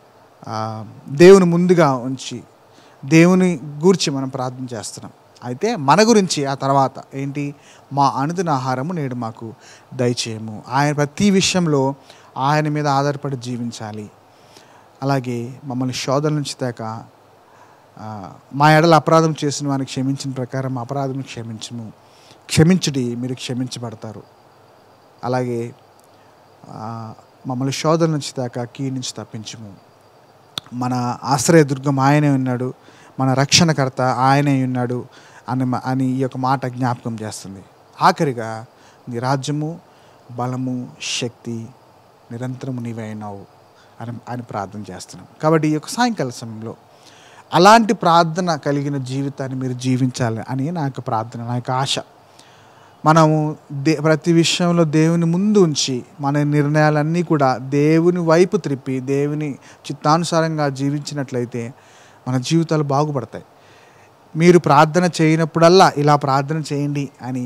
దేవుని ముందుగా ఉంచి దేవుని గూర్చి మనం ప్రార్థన చేస్తున్నాం అయితే మన గురించి ఆ తర్వాత ఏంటి మా అనుదిన ఆహారము నేడు మాకు దయచేయము ఆయన ప్రతి విషయంలో ఆయన మీద ఆధారపడి జీవించాలి అలాగే మమ్మల్ని శోధన నుంచి దాక ఆ, మా ఎడల అపరాధం చేసిన వారిని క్షమించిన ప్రకారం మా అపరాధం క్షమించము క్షమించుడి మీరు క్షమించబడతారు అలాగే ఆ, మమ్మల్ని శోధన నుంచి దాకా కీ నుంచి తప్పించము మన ఆశ్రయదుర్గం ఆయనే ఉన్నాడు మన రక్షణకర్త ఆయనే ఉన్నాడు అని మ- అని ఈ యొక్క మాట జ్ఞాపకం చేస్తుంది ఆఖరిగా నీ రాజ్యము బలము శక్తి నిరంతరము నీవే అయినావు అని అని ప్రార్థన చేస్తున్నాం కాబట్టి ఈ యొక్క సాయంకాల సమయంలో అలాంటి ప్రార్థన కలిగిన జీవితాన్ని మీరు జీవించాలి అని నా యొక్క ప్రార్థన నా యొక్క ఆశ మనము దే ప్రతి విషయంలో దేవుని ముందు ఉంచి మన నిర్ణయాలన్నీ కూడా దేవుని వైపు త్రిప్పి దేవుని చిత్తానుసారంగా జీవించినట్లయితే మన జీవితాలు బాగుపడతాయి మీరు ప్రార్థన చేయనప్పుడల్లా ఇలా ప్రార్థన చేయండి అని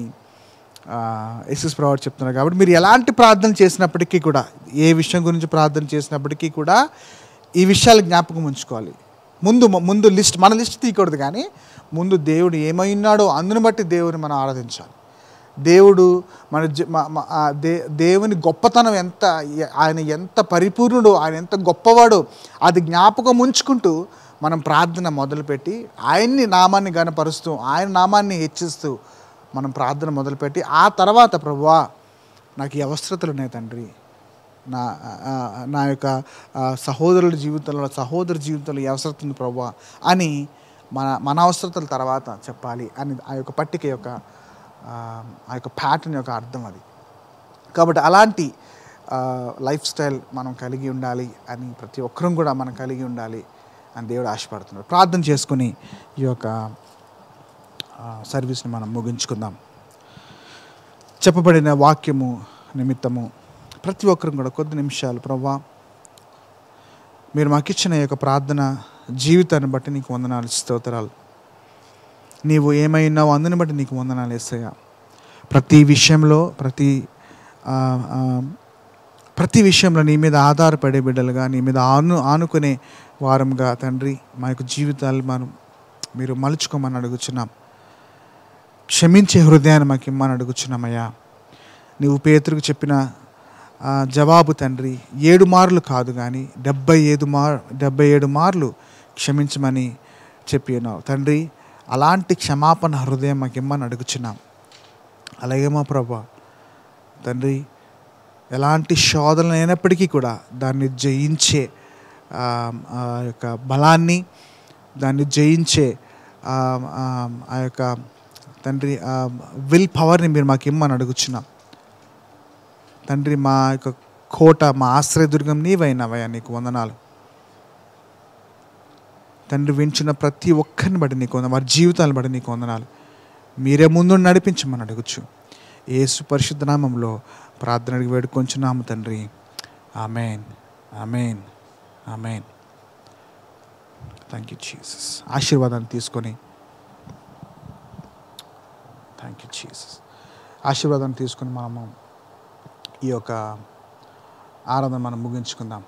ఎస్ఎస్ ప్రవాడు చెప్తున్నారు కాబట్టి మీరు ఎలాంటి ప్రార్థన చేసినప్పటికీ కూడా ఏ విషయం గురించి ప్రార్థన చేసినప్పటికీ కూడా ఈ విషయాలు జ్ఞాపకం ఉంచుకోవాలి ముందు ముందు లిస్ట్ మన లిస్ట్ తీయకూడదు కానీ ముందు దేవుడు ఏమై ఉన్నాడో అందుని బట్టి దేవుని మనం ఆరాధించాలి దేవుడు మన జీ- మ- మ- ఆ దే దేవుని గొప్పతనం ఎంత ఆయన ఎంత పరిపూర్ణుడు ఆయన ఎంత గొప్పవాడో అది జ్ఞాపకం ఉంచుకుంటూ మనం ప్రార్థన మొదలుపెట్టి ఆయన్ని నామాన్ని గనపరుస్తూ ఆయన నామాన్ని హెచ్చిస్తూ మనం ప్రార్థన మొదలుపెట్టి ఆ తర్వాత ప్రభువా నాకు ఈ అవసరతలు ఉన్నాయి తండ్రి నా ఆ, నా యొక్క ఆ, సహోదరుల జీవితంలో సహోదరు జీవితంలో ఈ అవసరం ఉంది ప్రభా అని మన మన అవసరతల తర్వాత చెప్పాలి అని ఆ యొక్క పట్టిక యొక్క ఆ, ఆ యొక్క ప్యాటర్న్ యొక్క అర్థం అది కాబట్టి అలాంటి లైఫ్ స్టైల్ మనం కలిగి ఉండాలి అని ప్రతి ఒక్కరం కూడా మనం కలిగి ఉండాలి అని దేవుడు ఆశపడుతున్నాడు ప్రార్థన చేసుకుని ఈ యొక్క ఆ, సర్వీస్ని మనం ముగించుకుందాం చెప్పబడిన వాక్యము నిమిత్తము ప్రతి ఒక్కరం కూడా కొద్ది నిమిషాలు ప్రభా మీరు మాకు ఇచ్చిన ఈ యొక్క ప్రార్థన జీవితాన్ని బట్టి నీకు వందనాలు స్తోత్రాలు నీవు ఏమై ఉన్నావో అందుని బట్టి నీకు వందనాలు వేస్తాయా ప్రతి విషయంలో ప్రతి ఆ, ఆ, ప్రతి విషయంలో నీ మీద ఆధారపడే బిడ్డలుగా నీ మీద ఆను ఆనుకునే వారంగా తండ్రి మా యొక్క జీవితాలు మనం మీరు మలుచుకోమని అడుగుచున్నాం క్షమించే హృదయాన్ని మాకు ఇమ్మని అడుగుచున్నామయ్యా నీవు పేతురుకు చెప్పిన ఆ, జవాబు తండ్రి ఏడు మార్లు కాదు కానీ డెబ్బై ఏడు మార్ డెబ్బై ఏడు మార్లు క్షమించమని చెప్పి ఉన్నావు తండ్రి అలాంటి క్షమాపణ హృదయం మాకు ఇమ్మని అడుగుచున్నాం అలాగే మా ప్రభా తండ్రి ఎలాంటి శోధనలు అయినప్పటికీ కూడా దాన్ని జయించే ఆ, ఆ యొక్క బలాన్ని దాన్ని జయించే ఆ, ఆ, ఆ యొక్క తండ్రి విల్ పవర్ని మీరు మాకు ఇమ్మని అడుగుచున్నాం తండ్రి మా యొక్క కోట మా ఆశ్రయదుర్గం నీవైనవయ్యా నీకు వందనాలు తండ్రి వించిన ప్రతి ఒక్కరిని బట్టి నీకు వంద వారి జీవితాలను బట్టి నీకు వందనాలు మీరే ముందు నడిపించమని అడగచ్చు ఏసు పరిశుద్ధ నామంలో ప్రార్థన అడిగి వేడుకొంచున్నాము తండ్రి amen amen amen thank you Jesus ఆశీర్వాదాన్ని తీసుకొని థ్యాంక్ యూ జీసస్ ఆశీర్వాదాన్ని తీసుకొని మనము ఈ యొక్క ఆరాధన మనం ముగించుకుందాం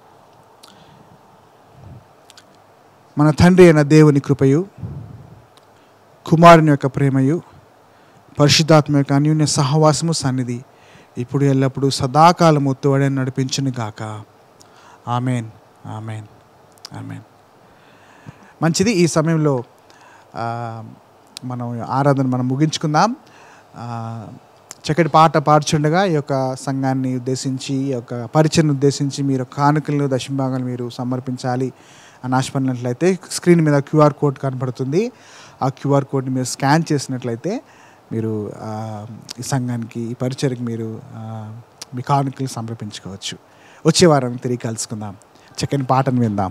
మన తండ్రి అయిన దేవుని కృపయు కుమారుని యొక్క ప్రేమయు పరిశుద్ధాత్మ యొక్క అన్యోన్య సహవాసము సన్నిధి ఇప్పుడు ఎల్లప్పుడూ సదాకాలము తోడని నడిపించును గాక ఆమెన్ ఆమెన్ ఆమెన్ మంచిది ఈ సమయంలో ఆ, మనం ఆరాధన మనం ముగించుకుందాం ఆ, చక్కటి పాట పాడుచుండగా ఈ యొక్క సంఘాన్ని ఉద్దేశించి ఈ యొక్క పరిచయను ఉద్దేశించి మీరు కానుకలను దశంభాగాలు మీరు సమర్పించాలి అని ఆశపడినట్లయితే స్క్రీన్ మీద క్యూఆర్ కోడ్ కనబడుతుంది ఆ క్యూఆర్ కోడ్ని మీరు స్కాన్ చేసినట్లయితే మీరు ఆ, ఈ సంఘానికి ఈ పరిచయకి మీరు ఆ, మీ కానుకలు సమర్పించుకోవచ్చు వచ్చే వారం తిరిగి కలుసుకుందాం చక్కని పాటను విందాం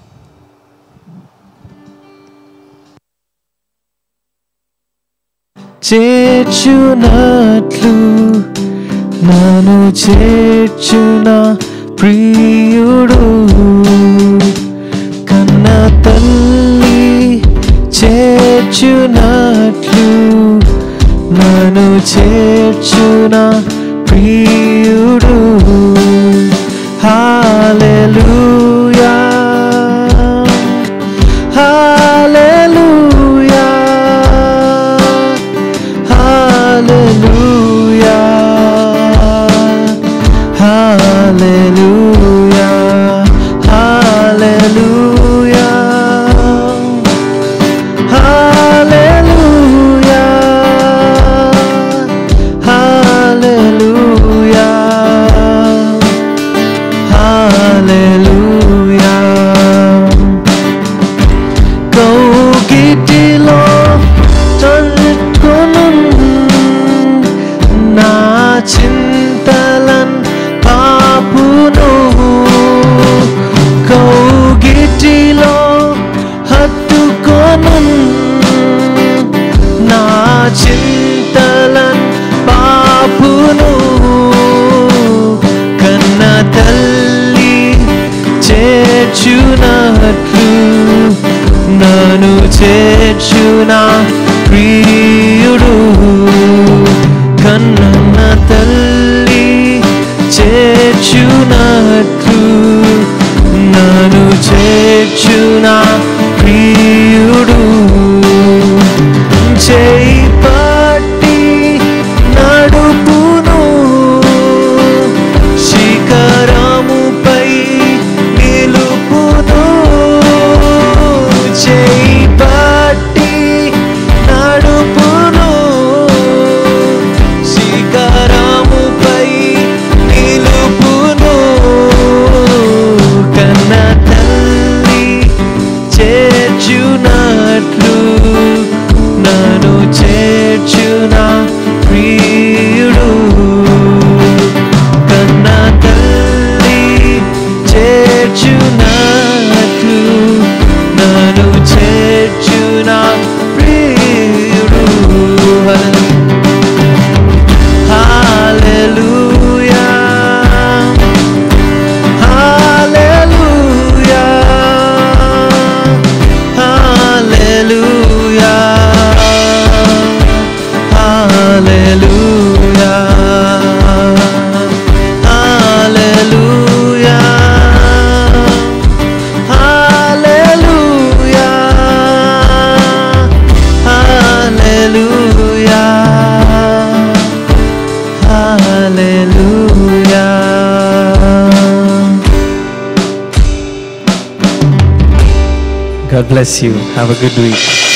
చేర్చునట్లు నన్ను చేర్చున ప్రియుడు కన్న తల్లి చేర్చునట్లు నన్ను చేర్చున ప్రియుడు hallelujah hallelujah Hallelujah, hallelujah, hallelujah, hallelujah, hallelujah, hallelujah. కౌగిటిలో తొలుకొను నా చింతలన్ పాపును కౌగిటిలో హత్తుకొను నా చింతలన్ పాపును కన్న తల్లి చేర్చునట్లు నన్ను చేర్చున ప్రియుడు కన్న తల్లి చేర్చునట్లు నన్ను చేర్చున ప్రియుడు చేయి పట్టి నడుపును శిఖరముపై నిలుపును చేయి పట్టి నడుపును శిఖరముపై నిలుపును కన్న తల్లి చేర్చునట్లు నన్ను చేర్చున ప్రియుడు కన్న తల్లి చేర్చునట్లు నన్ను చేర్చున ప్రియుడు Hallelujah. Hallelujah. Hallelujah. Hallelujah. Hallelujah. Hallelujah. Hallelujah. God bless you. Have a good week.